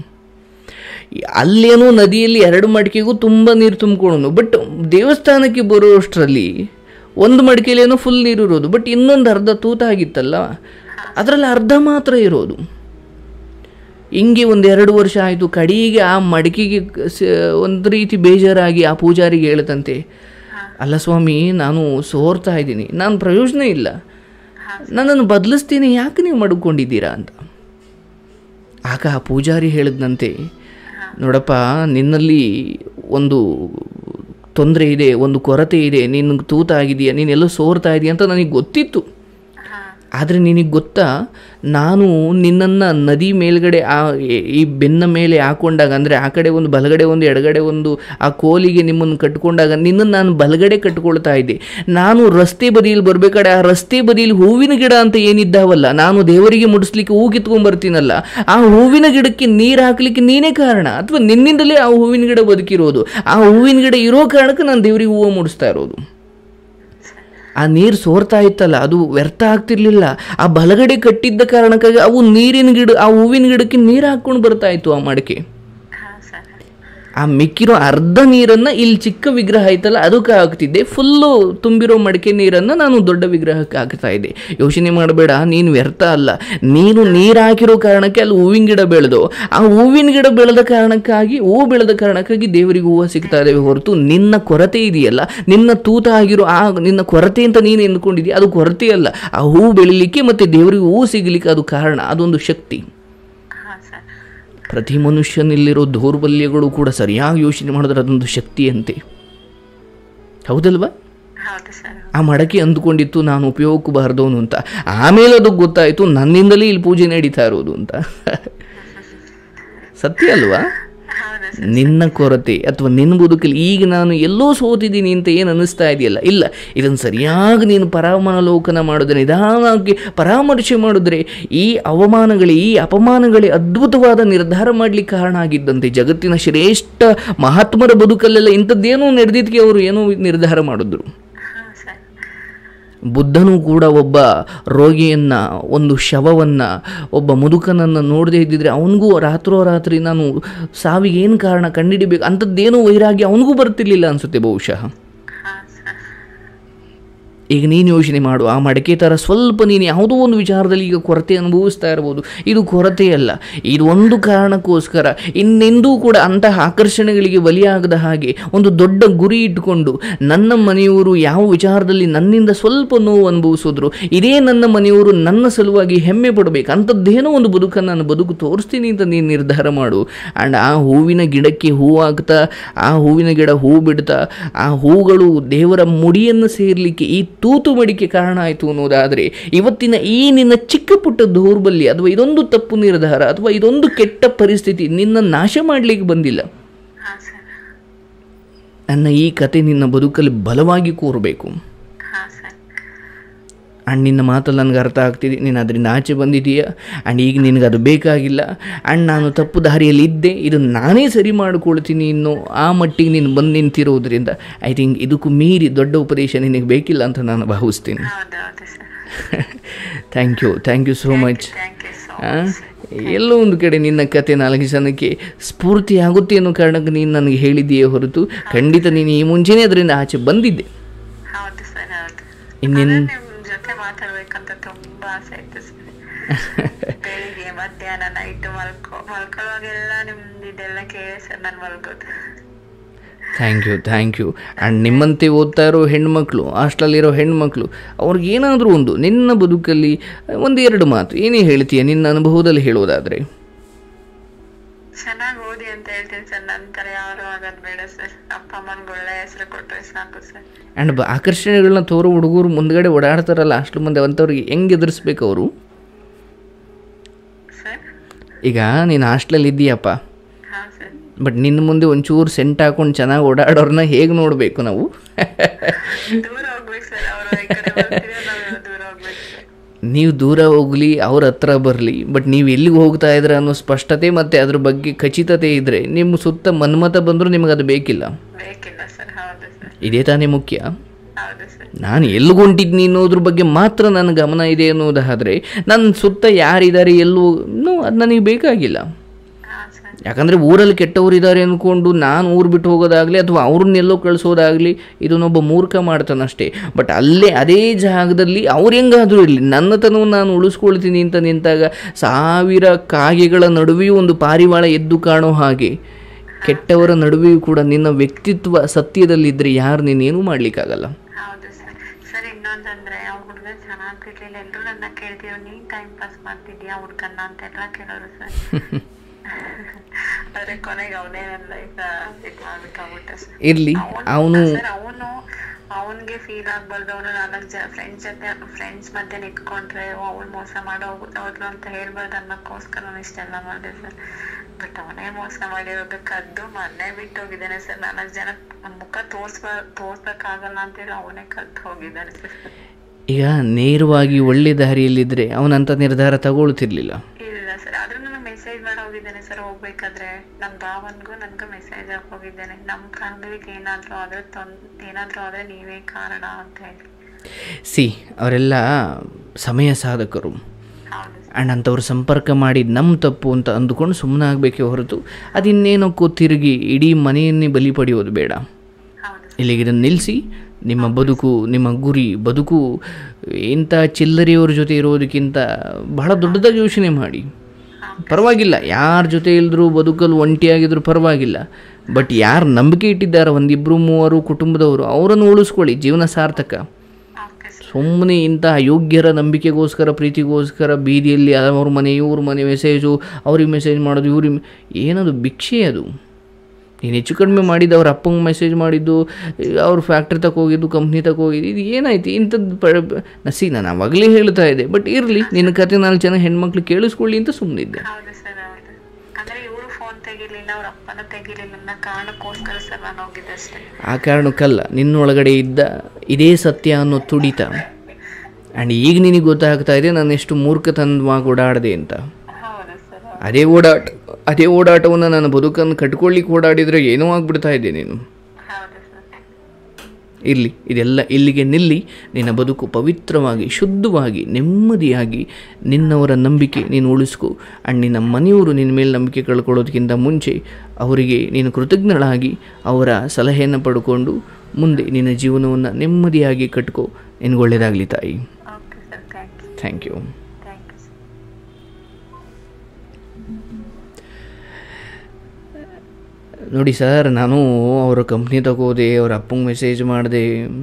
ಅಲ್ಲೇನೋ ನದಿಯಲ್ಲಿ ಎರಡು ಮಡಿಕೆಗೂ ತುಂಬ ನೀರು ತುಂಬಿಕೊಳ್ಳೋನು ಬಟ್ ದೇವಸ್ಥಾನಕ್ಕೆ ಬರುವಷ್ಟರಲ್ಲಿ ಒಂದು ಮಡಿಕೆಲೇನೋ ಫುಲ್ ನೀರು ಇರೋದು ಬಟ್ ಇನ್ನೊಂದು ಅರ್ಧ ತೂತ ಆಗಿತ್ತಲ್ಲ ಅದರಲ್ಲಿ ಅರ್ಧ ಮಾತ್ರ ಇರೋದು ಹಿಂಗೆ ಒಂದು ಎರಡು ವರ್ಷ ಆಯಿತು ಕಡೆಗೆ ಆ ಮಡಿಕೆಗೆ ಸ- ಒಂದು ರೀತಿ ಬೇಜಾರಾಗಿ ಆ ಪೂಜಾರಿಗೆ ಹೇಳ್ತಂತೆ ಅಲ್ಲ ಸ್ವಾಮಿ ನಾನು ಸೋರ್ತಾ ಇದ್ದೀನಿ ನಾನು ಪ್ರಯೋಜನ ಇಲ್ಲ ನನ್ನನ್ನು ಬದಲಿಸ್ತೀನಿ ಯಾಕೆ ನೀವು ಮಡ್ಕೊಂಡಿದ್ದೀರಾ ಅಂತ ಆಗ ಆ ಪೂಜಾರಿ ಹೇಳಿದ್ನಂತೆ ನೋಡಪ್ಪ ನಿನ್ನಲ್ಲಿ ಒಂದು ತೊಂದರೆ ಇದೆ ಒಂದು ಕೊರತೆ ಇದೆ ನಿನ್ನ ತೂತ ಆಗಿದೆಯಾ ನೀನೆಲ್ಲೋ ಸೋರ್ತಾ ಇದೆಯಾ ಅಂತ ನನಗೆ ಗೊತ್ತಿತ್ತು ಹಾಂ ಆದರೆ ನಿನಗೆ ಗೊತ್ತಾ ನಾನು ನಿನ್ನನ್ನು ನದಿ ಮೇಲ್ಗಡೆ ಆ ಈ- ಈ ಬೆನ್ನ ಮೇಲೆ ಹಾಕೊಂಡಾಗ ಅಂದರೆ ಆ ಕಡೆ ಒಂದು ಬಲಗಡೆ ಒಂದು ಎಡಗಡೆ ಒಂದು ಆ ಕೋಲಿಗೆ ನಿಮ್ಮನ್ನು ಕಟ್ಕೊಂಡಾಗ ನಿನ್ನನ್ನು ನಾನು ಬಲಗಡೆ ಕಟ್ಕೊಳ್ತಾ ಇದ್ದೆ ನಾನು ರಸ್ತೆ ಬದಿಯಲ್ಲಿ ಬರಬೇಕಾದ್ರೆ ಆ ರಸ್ತೆ ಬದಿಯಲ್ಲಿ ಹೂವಿನ ಗಿಡ ಅಂತ ಏನಿದ್ದಾವಲ್ಲ ನಾನು ದೇವರಿಗೆ ಮುಡಿಸ್ಲಿಕ್ಕೆ ಹೂ ಕಿತ್ಕೊಂಡ್ಬರ್ತೀನಲ್ಲ ಆ ಹೂವಿನ ಗಿಡಕ್ಕೆ ನೀರು ಹಾಕ್ಲಿಕ್ಕೆ ನೀನೇ ಕಾರಣ ಅಥವಾ ನಿನ್ನಿಂದಲೇ ಆ ಹೂವಿನ ಗಿಡ ಬದುಕಿರೋದು ಆ ಹೂವಿನ ಗಿಡ ಇರೋ ಕಾರಣಕ್ಕೆ ನಾನು ದೇವರಿಗೆ ಹೂವು ಮುಡಿಸ್ತಾ ಇರೋದು ಆ ನೀರು ಸೋರ್ತಾ ಇತ್ತಲ್ಲ ಅದು ವ್ಯರ್ಥ ಆಗ್ತಿರ್ಲಿಲ್ಲ ಆ ಬಲಗಡೆ ಕಟ್ಟಿದ್ದ ಕಾರಣಕ್ಕಾಗಿ ಅವು ನೀರಿನ ಗಿಡ ಆ ಹೂವಿನ ಗಿಡಕ್ಕೆ ನೀರು ಹಾಕ್ಕೊಂಡು ಬರ್ತಾ ಇತ್ತು ಆ ಮಡಕೆ ಹಾಂ ಸರ್ ಆ ಮಿಕ್ಕಿರೋ ಅರ್ಧ ನೀರನ್ನು ಇಲ್ಲಿ ಚಿಕ್ಕ ವಿಗ್ರಹ ಐತಲ್ಲ ಅದಕ್ಕೆ ಹಾಕ್ತಿದ್ದೆ ಫುಲ್ಲು ತುಂಬಿರೋ ಮಡಿಕೆ ನೀರನ್ನು ನಾನು ದೊಡ್ಡ ವಿಗ್ರಹಕ್ಕೆ ಹಾಕ್ತಾ ಇದ್ದೆ ಯೋಚನೆ ಮಾಡಬೇಡ ನೀನು ವ್ಯರ್ಥ ಅಲ್ಲ ನೀನು ನೀರು ಹಾಕಿರೋ ಕಾರಣಕ್ಕೆ ಅಲ್ಲಿ ಹೂವಿನ ಗಿಡ ಬೆಳೆದು ಆ ಹೂವಿನ ಗಿಡ ಬೆಳೆದ ಕಾರಣಕ್ಕಾಗಿ ಹೂ ಬೆಳೆದ ಕಾರಣಕ್ಕಾಗಿ ದೇವರಿಗೆ ಹೂವು ಸಿಗ್ತಾ ಇದ್ದಾವೆ ಹೊರತು ನಿನ್ನ ಕೊರತೆ ಇದೆಯಲ್ಲ ನಿನ್ನ ತೂತ ಆಗಿರೋ ಆ ನಿನ್ನ ಕೊರತೆ ಅಂತ ನೀನು ಎಂದ್ಕೊಂಡಿದ್ದೀಯ ಅದು ಕೊರತೆ ಅಲ್ಲ ಆ ಹೂವು ಬೆಳಿಲಿಕ್ಕೆ ಮತ್ತು ದೇವರಿಗೆ ಹೂವು ಸಿಗಲಿಕ್ಕೆ ಅದು ಕಾರಣ ಅದೊಂದು ಶಕ್ತಿ ಹಾಂ ಸರ್ ಪ್ರತಿ ಮನುಷ್ಯನಲ್ಲಿರೋ ದೌರ್ಬಲ್ಯಗಳು ಕೂಡ ಸರಿಯಾಗಿ ಯೋಚನೆ ಮಾಡಿದ್ರೆ ಅದೊಂದು ಶಕ್ತಿಯಂತೆ ಹೌದಲ್ವಾ ಹೌದು ಸರ್ ಆ ಮಡಕೆ ಅಂದ್ಕೊಂಡಿತ್ತು ನಾನು ಉಪಯೋಗಕ್ಕೂ ಬಾರ್ದವನು ಅಂತ ಆಮೇಲೆ ಅದಕ್ಕೆ ಗೊತ್ತಾಯಿತು ನನ್ನಿಂದಲೇ ಇಲ್ಲಿ ಪೂಜೆ ನಡೀತಾ ಇರೋದು ಅಂತ ಸತ್ಯ ಅಲ್ವಾ ಹೌದು ನಿನ್ನ ಕೊರತೆ ಅಥವಾ ನಿನ್ನ ಬದುಕಲ್ಲಿ ಈಗ ನಾನು ಎಲ್ಲೋ ಸೋತಿದ್ದೀನಿ ಅಂತ ಏನು ಅನ್ನಿಸ್ತಾ ಇದೆಯಲ್ಲ ಇಲ್ಲ ಇದನ್ನು ಸರಿಯಾಗಿ ನೀನು ಪರಾಮಲೋಕನ ಮಾಡಿದ್ರೆ ನಿಧಾನವಾಗಿ ಪರಾಮರ್ಶೆ ಮಾಡಿದ್ರೆ ಈ ಅವಮಾನಗಳೇ ಈ ಅಪಮಾನಗಳೇ ಅದ್ಭುತವಾದ ನಿರ್ಧಾರ ಮಾಡಲಿಕ್ಕೆ ಕಾರಣ ಆಗಿದ್ದಂತೆ ಜಗತ್ತಿನ ಶ್ರೇಷ್ಠ ಮಹಾತ್ಮರ ಬದುಕಲ್ಲೆಲ್ಲ ಇಂಥದ್ದೇನೋ ನಡೆದಿದ್ದಕ್ಕೆ ಅವರು ಏನೋ ನಿರ್ಧಾರ ಮಾಡಿದ್ರು ಹಾಂ ಸರ್ ಬುದ್ಧನೂ ಕೂಡ ಒಬ್ಬ ರೋಗಿಯನ್ನು ಒಂದು ಶವವನ್ನು ಒಬ್ಬ ಮುದುಕನನ್ನು ನೋಡದೇ ಇದ್ದಿದ್ರೆ ಅವನಿಗೂ ರಾತ್ರೋರಾತ್ರಿ ನಾನು ಸಾವಿಗೆ ಏನು ಕಾರಣ ಕಂಡುಹಿಡಿಬೇಕು ಅಂಥದ್ದೇನೋ ವೈರಾಗ್ಯ ಅವನಿಗೂ ಬರ್ತಿರ್ಲಿಲ್ಲ ಅನಿಸುತ್ತೆ ಬಹುಶಃ ಹಾಂ ಸರ್ ಈಗ ನೀನು ಯೋಚನೆ ಮಾಡು ಆ ಮಡಕೆ ಥರ ಸ್ವಲ್ಪ ನೀನು ಯಾವುದೋ ಒಂದು ವಿಚಾರದಲ್ಲಿ ಈಗ ಕೊರತೆ ಅನುಭವಿಸ್ತಾ ಇರ್ಬೋದು ಇದು ಕೊರತೆ ಅಲ್ಲ ಇದು ಒಂದು ಕಾರಣಕ್ಕೋಸ್ಕರ ಇನ್ನೆಂದೂ ಕೂಡ ಅಂತಹ ಆಕರ್ಷಣೆಗಳಿಗೆ ಬಲಿಯಾಗದ ಹಾಗೆ ಒಂದು ದೊಡ್ಡ ಗುರಿ ಇಟ್ಟುಕೊಂಡು ನನ್ನ ಮನೆಯವರು ಯಾವ ವಿಚಾರದಲ್ಲಿ ನನ್ನಿಂದ ಸ್ವಲ್ಪ ನೋವು ಅನುಭವಿಸಿದ್ರು ಇದೇ ನನ್ನ ಮನೆಯವರು ನನ್ನ ಸಲುವಾಗಿ ಹೆಮ್ಮೆ ಪಡಬೇಕು ಅಂಥದ್ದೇನೋ ಒಂದು ಬದುಕನ್ನು ನಾನು ಬದುಕು ತೋರಿಸ್ತೀನಿ ಅಂತ ನೀನು ನಿರ್ಧಾರ ಮಾಡು ಆ್ಯಂಡ್ ಆ ಹೂವಿನ ಗಿಡಕ್ಕೆ ಹೂವಾಗ್ತಾ ಆ ಹೂವಿನ ಗಿಡ ಹೂ ಬಿಡ್ತಾ ಆ ಹೂಗಳು ದೇವರ ಮುಡಿಯನ್ನು ಸೇರಲಿಕ್ಕೆ ಈ ತೂತು ಮಡಿಕೆ ಕಾರಣ ಆಯಿತು ಅನ್ನೋದಾದರೆ ಇವತ್ತಿನ ಈ ನಿನ್ನ ಚಿಕ್ಕ ಪುಟ್ಟ ದೌರ್ಬಲ್ಯ ಅಥವಾ ಇದೊಂದು ತಪ್ಪು ನಿರ್ಧಾರ ಅಥವಾ ಇದೊಂದು ಕೆಟ್ಟ ಪರಿಸ್ಥಿತಿ ನಿನ್ನ ನಾಶ ಮಾಡಲಿಕ್ಕೆ ಬಂದಿಲ್ಲ ಹಾ ಸರ್ ನನ್ನ ಈ ಕತೆ ನಿನ್ನ ಬದುಕಲ್ಲಿ ಬಲವಾಗಿ ಕೂರಬೇಕು ಹಾ ಸರ್ ಆ್ಯಂಡ್ ನಿನ್ನ ಮಾತಲ್ಲಿ ನನಗೆ ಅರ್ಥ ಆಗ್ತಿದೆ ನೀನು ಅದರಿಂದ ಆಚೆ ಬಂದಿದೀಯಾ ಆ್ಯಂಡ್ ಈಗ ನಿನಗೆ ಅದು ಬೇಕಾಗಿಲ್ಲ ಆ್ಯಂಡ್ ನಾನು ತಪ್ಪು ದಾರಿಯಲ್ಲಿ ಇದ್ದೆ ಇದು ನಾನೇ ಸರಿ ಮಾಡ್ಕೊಳ್ತೀನಿ ಇನ್ನು ಆ ಮಟ್ಟಿಗೆ ನೀನು ಬಂದು ನಿಂತಿರೋದ್ರಿಂದ ಐ ಥಿಂಕ್ ಇದಕ್ಕೂ ಮೀರಿ ದೊಡ್ಡ ಉಪದೇಶ ನಿನಗೆ ಬೇಕಿಲ್ಲ ಅಂತ ನಾನು ಭಾವಿಸ್ತೀನಿ ಹೌದು ಹೌದು sir thank you thank you so much thank you so ಎಲ್ಲೋ ಒಂದು ಕಡೆ ನಿನ್ನ ಕತೆ ನಾಲ್ಕು ಜನಕ್ಕೆ ಸ್ಫೂರ್ತಿ ಆಗುತ್ತೆ ಅನ್ನೋ ಕಾರಣಕ್ಕೆ ನೀನು ನನಗೆ ಹೇಳಿದ್ದೀಯೇ ಹೊರತು ಖಂಡಿತ ನೀನು ಈ ಮುಂಚೆನೇ ಅದರಿಂದ ಆಚೆ ಬಂದಿದ್ದೆ ಹೌದು ಸರ್ ಹೌದು ಇನ್ನೇನು ನಿಮ್ ಜೊತೆ ಮಾತಾಡ್ಬೇಕಂತ ತುಂಬಾ ಆಸೆ ಇತ್ತು ಸರ್ ಬೆಳಿಗ್ಗೆ ಮಧ್ಯಾಹ್ನ ನೈಟ್ ಮಲ್ಕೊ ಮಲ್ಕೊಳ್ಳುವಾಗೆಲ್ಲ ನಿಮ್ದು ಇದೆಲ್ಲ ಕೇಳಿ ಸರ್ ನಾನು ಮಲ್ಗೋದು thank you thank you and ನಿಮ್ಮಂತೆ ಓದ್ತಾ ಇರೋ ಹೆಣ್ಮಕ್ಳು ಹಾಸ್ಟೆಲಲ್ಲಿರೋ ಹೆಣ್ಮಕ್ಳು ಅವ್ರಿಗೆ ಏನಾದರೂ ಒಂದು ನಿನ್ನ ಬದುಕಲ್ಲಿ ಒಂದು ಎರಡು ಮಾತು ಏನೇ ಹೇಳ್ತೀಯ ನಿನ್ನ ಅನುಭವದಲ್ಲಿ ಹೇಳೋದಾದರೆ ಚೆನ್ನಾಗಿ ಓದಿ ಅಂತ ಹೇಳ್ತೀನಿ ಸರ್ ನಂತರ ಯಾರು ಆಗೋದ್ ಬೇಡ ಸರ್ ಅಪ್ಪ ಅಮ್ಮನ್ಗೆ ಒಳ್ಳೆ ಹೆಸರು ಕೊಟ್ಟರೆ ಸಾಕು ಸರ್ ಆ್ಯಂಡ್ ಬ ಆಕರ್ಷಣೆಗಳನ್ನ ತೋರೋ ಹುಡುಗರು ಮುಂದ್ಗಡೆ ಓಡಾಡ್ತಾರಲ್ಲ ಅಷ್ಟು ಮುಂದೆ ಅಂಥವ್ರಿಗೆ ಹೆಂಗೆ ಎದುರಿಸ್ಬೇಕು ಅವರು ಸರ್ ಈಗ ನೀನು ಹಾಸ್ಟ್ಲಲ್ಲಿ ಇದ್ದೀಯಪ್ಪ ಹಾ ಸರ್ ಬಟ್ ನಿನ್ನ ಮುಂದೆ ಒಂಚೂರು ಸೆಂಟ್ ಹಾಕೊಂಡು ಚೆನ್ನಾಗಿ ಓಡಾಡೋರನ್ನ ಹೇಗೆ ನೋಡಬೇಕು ನಾವು ದೂರ ಹೋಗ್ಬೇಕು ಸರ್ ಅವ್ರ ಈ ಕಡೆ ಬರ್ತೀವಿ ನಾವು ದೂರ ಹೋಗ್ಬೇಕು ಸರ್ ನೀವು ದೂರ ಹೋಗಲಿ ಅವ್ರ ಹತ್ರ ಬರಲಿ ಬಟ್ ನೀವು ಎಲ್ಲಿಗೆ ಹೋಗ್ತಾ ಇದ್ರ ಅನ್ನೋ ಸ್ಪಷ್ಟತೆ ಮತ್ತು ಅದ್ರ ಬಗ್ಗೆ ಖಚಿತತೆ ಇದ್ದರೆ ನಿಮ್ಮ ಸುತ್ತ ಮನ್ಮತ ಬಂದರೂ ನಿಮಗೆ ಅದು ಬೇಕಿಲ್ಲ ಬೇಕಿಲ್ಲ ಸರ್ ಹೌದು ಸರ್ ಇದೇ ತಾನೇ ಮುಖ್ಯ ಹೌದು ಸರ್ ನಾನು ಎಲ್ಲಿಗೆ ಹೊಂಟಿದ್ನಿ ಅನ್ನೋದ್ರ ಬಗ್ಗೆ ಮಾತ್ರ ನನ್ನ ಗಮನ ಇದೆ ಅನ್ನೋದಾದರೆ ನನ್ನ ಸುತ್ತ ಯಾರಿದ್ದಾರೆ ಎಲ್ಲೂ ನೋ ಅದು ನನಗೆ ಬೇಕಾಗಿಲ್ಲ ಹಾ ಸರ್ ಯಾಕಂದರೆ ಊರಲ್ಲಿ ಕೆಟ್ಟವರು ಇದ್ದಾರೆ ಅಂದ್ಕೊಂಡು ನಾನು ಊರು ಬಿಟ್ಟು ಹೋಗೋದಾಗಲಿ ಅಥವಾ ಅವ್ರನ್ನೆಲ್ಲೋ ಕಳಿಸೋದಾಗಲಿ ಇದನ್ನೊಬ್ಬ ಮೂರ್ಖ ಮಾಡ್ತಾನಷ್ಟೇ ಬಟ್ ಅಲ್ಲೇ ಅದೇ ಜಾಗದಲ್ಲಿ ಅವ್ರು ಹೆಂಗಾದರೂ ಇರಲಿ ನನ್ನತನವನ್ನು ನಾನು ಉಳಿಸ್ಕೊಳ್ತೀನಿ ಅಂತ ನಿಂತಾಗ ಸಾವಿರ ಕಾಗೆಗಳ ನಡುವೆಯೂ ಒಂದು ಪಾರಿವಾಳ ಎದ್ದು ಕಾಣೋ ಹಾಗೆ ಕೆಟ್ಟವರ ನಡುವೆಯೂ ಕೂಡ ನಿನ್ನ ವ್ಯಕ್ತಿತ್ವ ಸತ್ಯದಲ್ಲಿದ್ದರೆ ಯಾರು ನೀನೇನೂ ಮಾಡಲಿಕ್ಕಾಗಲ್ಲ ಹೌದು ಸರ್ ಸರ್ ಇನ್ನೊಂದಂದ್ರೆ ಆ ಹುಡುಗ ಚೆನ್ನಾಗಿರ್ಲಿಲ್ಲ ಎಲ್ರು ನನ್ನ ಕೇಳ್ತಿರೋ ನೀನ್ ಟೈಮ್ ಪಾಸ್ ಮಾಡ್ತಿದ್ಯಾ ಹುಡ್ಗನ್ನ ಅಂತೆಲ್ಲ ಕೇಳೋರು ಸರ್ ಆದ್ರೆ ಕೊನೆಗೆ ಅವನೇ ನನ್ನ ಲೈಫ್ ಇದ್ ಮಾಡ್ಬೇಕಾಗ್ಬಿಟ್ಟ ಸರ್ ಇರಲಿ ಅವನು ಸರ್ ಅವನು ಅವನ್ಗೆ ಫೀಲ್ ಆಗ್ಬಾರ್ದು ಅವನು ನಾಲ್ಕು ಜನ ಫ್ರೆಂಡ್ಸ್ ಜೊತೆ ಫ್ರೆಂಡ್ಸ್ ಮಧ್ಯೆ ನಿಂತ್ಕೊಂಡ್ರೆ ಅವ್ಳು ಮೋಸ ಮಾಡೋ ಹೋದ್ಲು ಅಂತ ಹೇಳ್ಬಾರ್ದು ಅನ್ನೋಕ್ಕೋಸ್ಕರ ನಾನು ಇಷ್ಟೆಲ್ಲ ಮಾಡಿದೆ ಸರ್ ಬಟ್ ಅವನೇ ಮೋಸ ಮಾಡಿರೋದು ಕದ್ದು ಮನೆ ಬಿಟ್ಟು ಹೋಗಿದ್ದಾನೆ ಸರ್ ನಾಲ್ಕು ಜನ ಮುಖ ತೋರ್ಸ್ಬ ತೋರ್ಸಕ್ಕಾಗಲ್ಲ ಅಂತೇಳಿ ಅವನೇ ಕದ್ದು ಹೋಗಿದ್ದಾನೆ ಸರ್ ಈಗ ನೇರವಾಗಿ ಒಳ್ಳೆ ದಾರಿಯಲ್ಲಿದ್ದರೆ ಅವನಂಥ ನಿರ್ಧಾರ ತಗೊಳ್ತಿರ್ಲಿಲ್ಲ ಇಲ್ಲ ಸರ್ ಆದ್ರೂ ನಾನು ಮೆಸೇಜ್ ಮಾಡಿ ಹೋಗಿದ್ದೇನೆ ಸರ್ ಹೋಗ್ಬೇಕಾದ್ರೆ ನಮ್ ಭಾವನ್ಗೂ ನನ್ಗೂ ಮೆಸೇಜ್ ಹಾಕಿ ಹೋಗಿದ್ದೇನೆ ನಮ್ ಫ್ಯಾಮಿಲಿಗೆ ಏನಾದ್ರೂ ಆದ್ರೆ ತೊಂದ್ ಏನಾದ್ರೂ ಆದ್ರೆ ನೀವೇ ಕಾರಣ ಅಂತ ಹೇಳಿ ಸಿ ಅವರೆಲ್ಲ ಸಮಯ ಸಾಧಕರು ಹೌದು ಆ್ಯಂಡ್ ಅಂಥವ್ರು ಸಂಪರ್ಕ ಮಾಡಿ ನಮ್ಮ ತಪ್ಪು ಅಂತ ಅಂದುಕೊಂಡು ಸುಮ್ಮನೆ ಆಗಬೇಕೇ ಹೊರತು ಅದಿನ್ನೇನಕ್ಕೂ ತಿರುಗಿ ಇಡೀ ಮನೆಯನ್ನೇ ಬಲಿ ಪಡೆಯೋದು ಬೇಡ ಹೌದು ಇಲ್ಲಿಗೆ ಇದನ್ನು ನಿಲ್ಲಿಸಿ ನಿಮ್ಮ ಬದುಕು ನಿಮ್ಮ ಗುರಿ ಬದುಕು ಇಂಥ ಚಿಲ್ಲರೆಯವ್ರ ಜೊತೆ ಇರೋದಕ್ಕಿಂತ ಬಹಳ ದೊಡ್ಡದಾಗಿ ಯೋಚನೆ ಮಾಡಿ ಪರವಾಗಿಲ್ಲ ಯಾರ ಜೊತೆ ಇಲ್ದರೂ ಬದುಕಲು ಒಂಟಿಯಾಗಿದ್ರು ಪರವಾಗಿಲ್ಲ ಬಟ್ ಯಾರು ನಂಬಿಕೆ ಇಟ್ಟಿದ್ದಾರೆ ಒಂದಿಬ್ಬರು ಮೂವರು ಕುಟುಂಬದವರು ಅವರನ್ನು ಉಳಿಸ್ಕೊಳ್ಳಿ ಜೀವನ ಸಾರ್ಥಕ ಓಕೆ ಸರ್ ಸುಮ್ಮನೆ ಇಂಥ ಅಯೋಗ್ಯರ ನಂಬಿಕೆಗೋಸ್ಕರ ಪ್ರೀತಿಗೋಸ್ಕರ ಬೀದಿಯಲ್ಲಿ ಅವ್ರ ಮನೆ ಇವ್ರ ಮನೆ ಮೆಸೇಜು ಅವ್ರಿಗೆ ಮೆಸೇಜ್ ಮಾಡೋದು ಇವ್ರಿಗೆ ಏನದು ಭಿಕ್ಷೆ ಅದು ನೀನು ಹೆಚ್ಚು ಕಡಿಮೆ ಮಾಡಿದ್ದು ಅವ್ರ ಅಪ್ಪಂಗೆ ಮೆಸೇಜ್ ಮಾಡಿದ್ದು ಅವ್ರ ಫ್ಯಾಕ್ಟ್ರಿ ತಕ ಹೋಗಿದ್ದು ಕಂಪ್ನಿ ತಕ ಹೋಗಿದ್ದು ಇದು ಏನಾಯ್ತು ಇಂಥದ್ದು ಪ ನಸಿ ನಾನು ಅವಾಗಲೇ ಹೇಳ್ತಾ ಇದ್ದೆ ಬಟ್ ಇರಲಿ ನಿನ್ನ ಕತೆ ನಾಲ್ಕು ಜನ ಹೆಣ್ಮಕ್ಳು ಕೇಳಿಸ್ಕೊಳ್ಳಿ ಅಂತ ಸುಮ್ಮನಿದ್ದೆ ಹೌದು ಸರ್ ಹೌದು ಅಂದ್ರೆ ಇವ್ರು ಫೋನ್ ತೆಗಿಲಿಲ್ಲ ಅವ್ರ ಅಪ್ಪನ ತೆಗಿಲಿಲ್ಲ ಅನ್ನೋ ಕಾರಣಕ್ಕೋಸ್ಕರ ಸರ್ ನಾನು ಹೋಗಿದ್ದಷ್ಟೇ ಆ ಕಾರಣಕ್ಕಲ್ಲ ನಿನ್ನೊಳಗಡೆ ಇದ್ದ ಇದೇ ಸತ್ಯ ಅನ್ನೋ ತುಡಿತ ಆ್ಯಂಡ್ ಈಗ ನಿನಗೆ ಗೊತ್ತಾಗ್ತಾ ಇದೆ ನಾನು ಎಷ್ಟು ಮೂರ್ಖತನವಾಗಿ ಓಡಾಡಿದೆ ಅಂತ ಹೌದು ಸರ್ ಅದೇ ಓಡಾಟ ಅದೇ ಓಡಾಟವನ್ನು ನಾನು ಬದುಕನ್ನು ಕಟ್ಕೊಳ್ಳಿಕ್ಕೆ ಓಡಾಡಿದರೆ ಏನೋ ಆಗ್ಬಿಡ್ತಾ ಇದ್ದೆ ನೀನು ಹೌದು ಸರ್ ಇರಲಿ ಇದೆಲ್ಲ ಇಲ್ಲಿಗೆ ನಿಲ್ಲಿ ನಿನ್ನ ಬದುಕು ಪವಿತ್ರವಾಗಿ ಶುದ್ಧವಾಗಿ ನೆಮ್ಮದಿಯಾಗಿ ನಿನ್ನವರ ನಂಬಿಕೆ ನೀನು ಉಳಿಸ್ಕೊ ಆ್ಯಂಡ್ ನಿನ್ನ ಮನೆಯವರು ನಿನ್ನ ಮೇಲೆ ನಂಬಿಕೆ ಕಳ್ಕೊಳ್ಳೋದಕ್ಕಿಂತ ಮುಂಚೆ ಅವರಿಗೆ ನೀನು ಕೃತಜ್ಞಳಾಗಿ ಅವರ ಸಲಹೆಯನ್ನು ಪಡ್ಕೊಂಡು ಮುಂದೆ ನಿನ್ನ ಜೀವನವನ್ನು ನೆಮ್ಮದಿಯಾಗಿ ಕಟ್ಕೋ ನಿನಗೆ ಒಳ್ಳೆಯದಾಗಲಿ ತಾಯಿ okay sir thank you thank you thank you sir ನೋಡಿ ಸರ್ ನಾನು ಅವರ ಕಂಪ್ನಿ ತಗೋದೆ ಅವ್ರ ಅಪ್ಪಂಗೆ ಮೆಸೇಜ್ ಮಾಡಿದೆ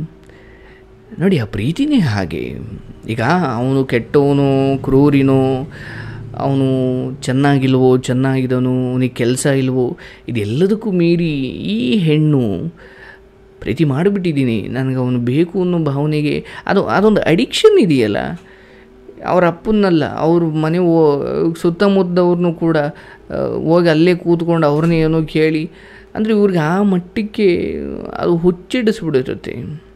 ನೋಡಿ ಆ ಪ್ರೀತಿನೇ ಹಾಗೆ ಈಗ ಅವನು ಕೆಟ್ಟವನು ಕ್ರೂರಿನೋ ಅವನು ಚೆನ್ನಾಗಿಲ್ವೋ ಚೆನ್ನಾಗಿದವನು ಅವನಿಗೆ ಕೆಲಸ ಇಲ್ವೋ ಇದೆಲ್ಲದಕ್ಕೂ ಮೀರಿ ಈ ಹೆಣ್ಣು ಪ್ರೀತಿ ಮಾಡಿಬಿಟ್ಟಿದ್ದೀನಿ ನನಗೆ ಅವನು ಬೇಕು ಅನ್ನೋ ಭಾವನೆಗೆ ಅದು ಅದೊಂದು ಅಡಿಕ್ಷನ್ ಇದೆಯಲ್ಲ ಅವ್ರ ಅಪ್ಪನ್ನಲ್ಲ ಅವ್ರ ಮನೆ ಓ ಸುತ್ತಮುತ್ತವ್ರನ್ನೂ ಕೂಡ ಆ, ಹೋಗಿ ಅಲ್ಲೇ ಕೂತ್ಕೊಂಡು ಅವ್ರನ್ನೇ ಏನೋ ಕೇಳಿ ಅಂದರೆ ಇವ್ರಿಗೆ ಆ ಮಟ್ಟಕ್ಕೆ ಅದು ಹುಚ್ಚಿಡಿಸ್ಬಿಡಿರುತ್ತೆ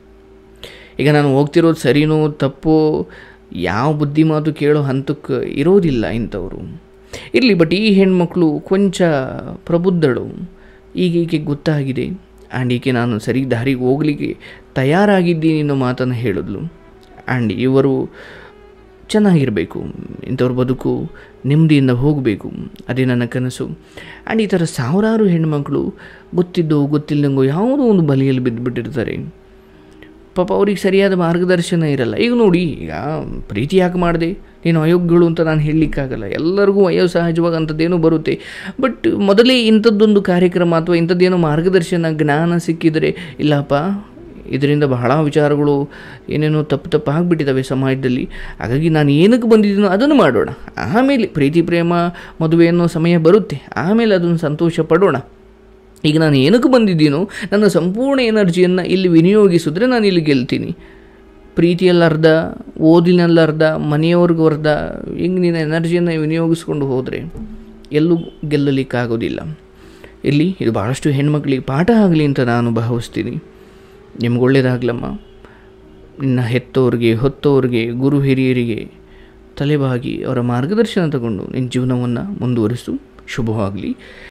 ಈಗ ನಾನು ಹೋಗ್ತಿರೋದು ಸರಿನೋ ತಪ್ಪೋ ಯಾವ ಬುದ್ಧಿ ಮಾತು ಕೇಳೋ ಹಂತಕ್ಕೆ ಇರೋದಿಲ್ಲ ಇಂಥವರು ಇರಲಿ ಬಟ್ ಈ ಹೆಣ್ಮಕ್ಳು ಕೊಂಚ ಪ್ರಬುದ್ಧಳು ಈಗ ಈಕೆ ಗೊತ್ತಾಗಿದೆ ಆ್ಯಂಡ್ ಈಕೆ ನಾನು ಸರಿ ದಾರಿಗೆ ಹೋಗಲಿಕ್ಕೆ ತಯಾರಾಗಿದ್ದೀನಿ ಅನ್ನೋ ಮಾತನ್ನು ಹೇಳಿದ್ಲು ಆ್ಯಂಡ್ ಇವರು ಚೆನ್ನಾಗಿರಬೇಕು ಇಂಥವ್ರ ಬದುಕು ನೆಮ್ಮದಿಯಿಂದ ಹೋಗಬೇಕು ಅದೇ ನನ್ನ ಕನಸು ಆ್ಯಂಡ್ ಈ ಥರ ಸಾವಿರಾರು ಹೆಣ್ಮಕ್ಳು ಗೊತ್ತಿದ್ದೋ ಗೊತ್ತಿಲ್ಲದಂಗೋ ಯಾವುದೋ ಒಂದು ಬಲಿಯಲ್ಲಿ ಬಿದ್ದುಬಿಟ್ಟಿರ್ತಾರೆ ಪಾಪ ಅವ್ರಿಗೆ ಸರಿಯಾದ ಮಾರ್ಗದರ್ಶನ ಇರಲ್ಲ ಈಗ ನೋಡಿ ಈಗ ಪ್ರೀತಿ ಯಾಕೆ ಮಾಡಿದೆ ನೀನು ಅಯೋಗ್ಯಗಳು ಅಂತ ನಾನು ಹೇಳಲಿಕ್ಕಾಗಲ್ಲ ಎಲ್ಲರಿಗೂ ವಯೋಸಹಜವಾಗಿ ಅಂಥದ್ದೇನೋ ಬರುತ್ತೆ ಬಟ್ ಮೊದಲೇ ಇಂಥದ್ದೊಂದು ಕಾರ್ಯಕ್ರಮ ಅಥವಾ ಇಂಥದ್ದೇನೋ ಮಾರ್ಗದರ್ಶನ ಜ್ಞಾನ ಸಿಕ್ಕಿದರೆ ಇಲ್ಲಪ್ಪ ಇದರಿಂದ ಬಹಳ ವಿಚಾರಗಳು ಏನೇನೋ ತಪ್ಪು ತಪ್ಪು ಆಗಿಬಿಟ್ಟಿದ್ದಾವೆ ಸಮಾಜದಲ್ಲಿ ಹಾಗಾಗಿ ನಾನು ಏನಕ್ಕೆ ಬಂದಿದ್ದೀನೋ ಅದನ್ನು ಮಾಡೋಣ ಆಮೇಲೆ ಪ್ರೀತಿ ಪ್ರೇಮ ಮದುವೆ ಅನ್ನೋ ಸಮಯ ಬರುತ್ತೆ ಆಮೇಲೆ ಅದನ್ನು ಸಂತೋಷ ಪಡೋಣ ಈಗ ನಾನು ಏನಕ್ಕೆ ಬಂದಿದ್ದೀನೋ ನನ್ನ ಸಂಪೂರ್ಣ ಎನರ್ಜಿಯನ್ನು ಇಲ್ಲಿ ವಿನಿಯೋಗಿಸಿದ್ರೆ ನಾನು ಇಲ್ಲಿ ಗೆಲ್ತೀನಿ ಪ್ರೀತಿಯಲ್ಲಿ ಅರ್ಧ ಓದಿನಲ್ಲಿ ಅರ್ಧ ಮನೆಯವ್ರಿಗೂ ಅರ್ಧ ಹಿಂಗೆ ನಿನ್ನ ಎನರ್ಜಿಯನ್ನು ವಿನಿಯೋಗಿಸ್ಕೊಂಡು ಹೋದರೆ ಎಲ್ಲೂ ಗೆಲ್ಲಲಿಕ್ಕಾಗೋದಿಲ್ಲ ಇಲ್ಲಿ ಇದು ಭಾಳಷ್ಟು ಹೆಣ್ಮಕ್ಳಿಗೆ ಪಾಠ ಆಗಲಿ ಅಂತ ನಾನು ಭಾವಿಸ್ತೀನಿ ನಿಮ್ಗೆ ಒಳ್ಳೇದಾಗ್ಲಮ್ಮ ನಿನ್ನ ಹೆತ್ತೋರಿಗೆ ಹೊತ್ತೋರಿಗೆ ಗುರು ಹಿರಿಯರಿಗೆ ತಲೆಬಾಗಿ ಅವರ ಮಾರ್ಗದರ್ಶನ ತಗೊಂಡು ನಿನ್ನ ಜೀವನವನ್ನು ಮುಂದುವರಿಸು ಶುಭವಾಗಲಿ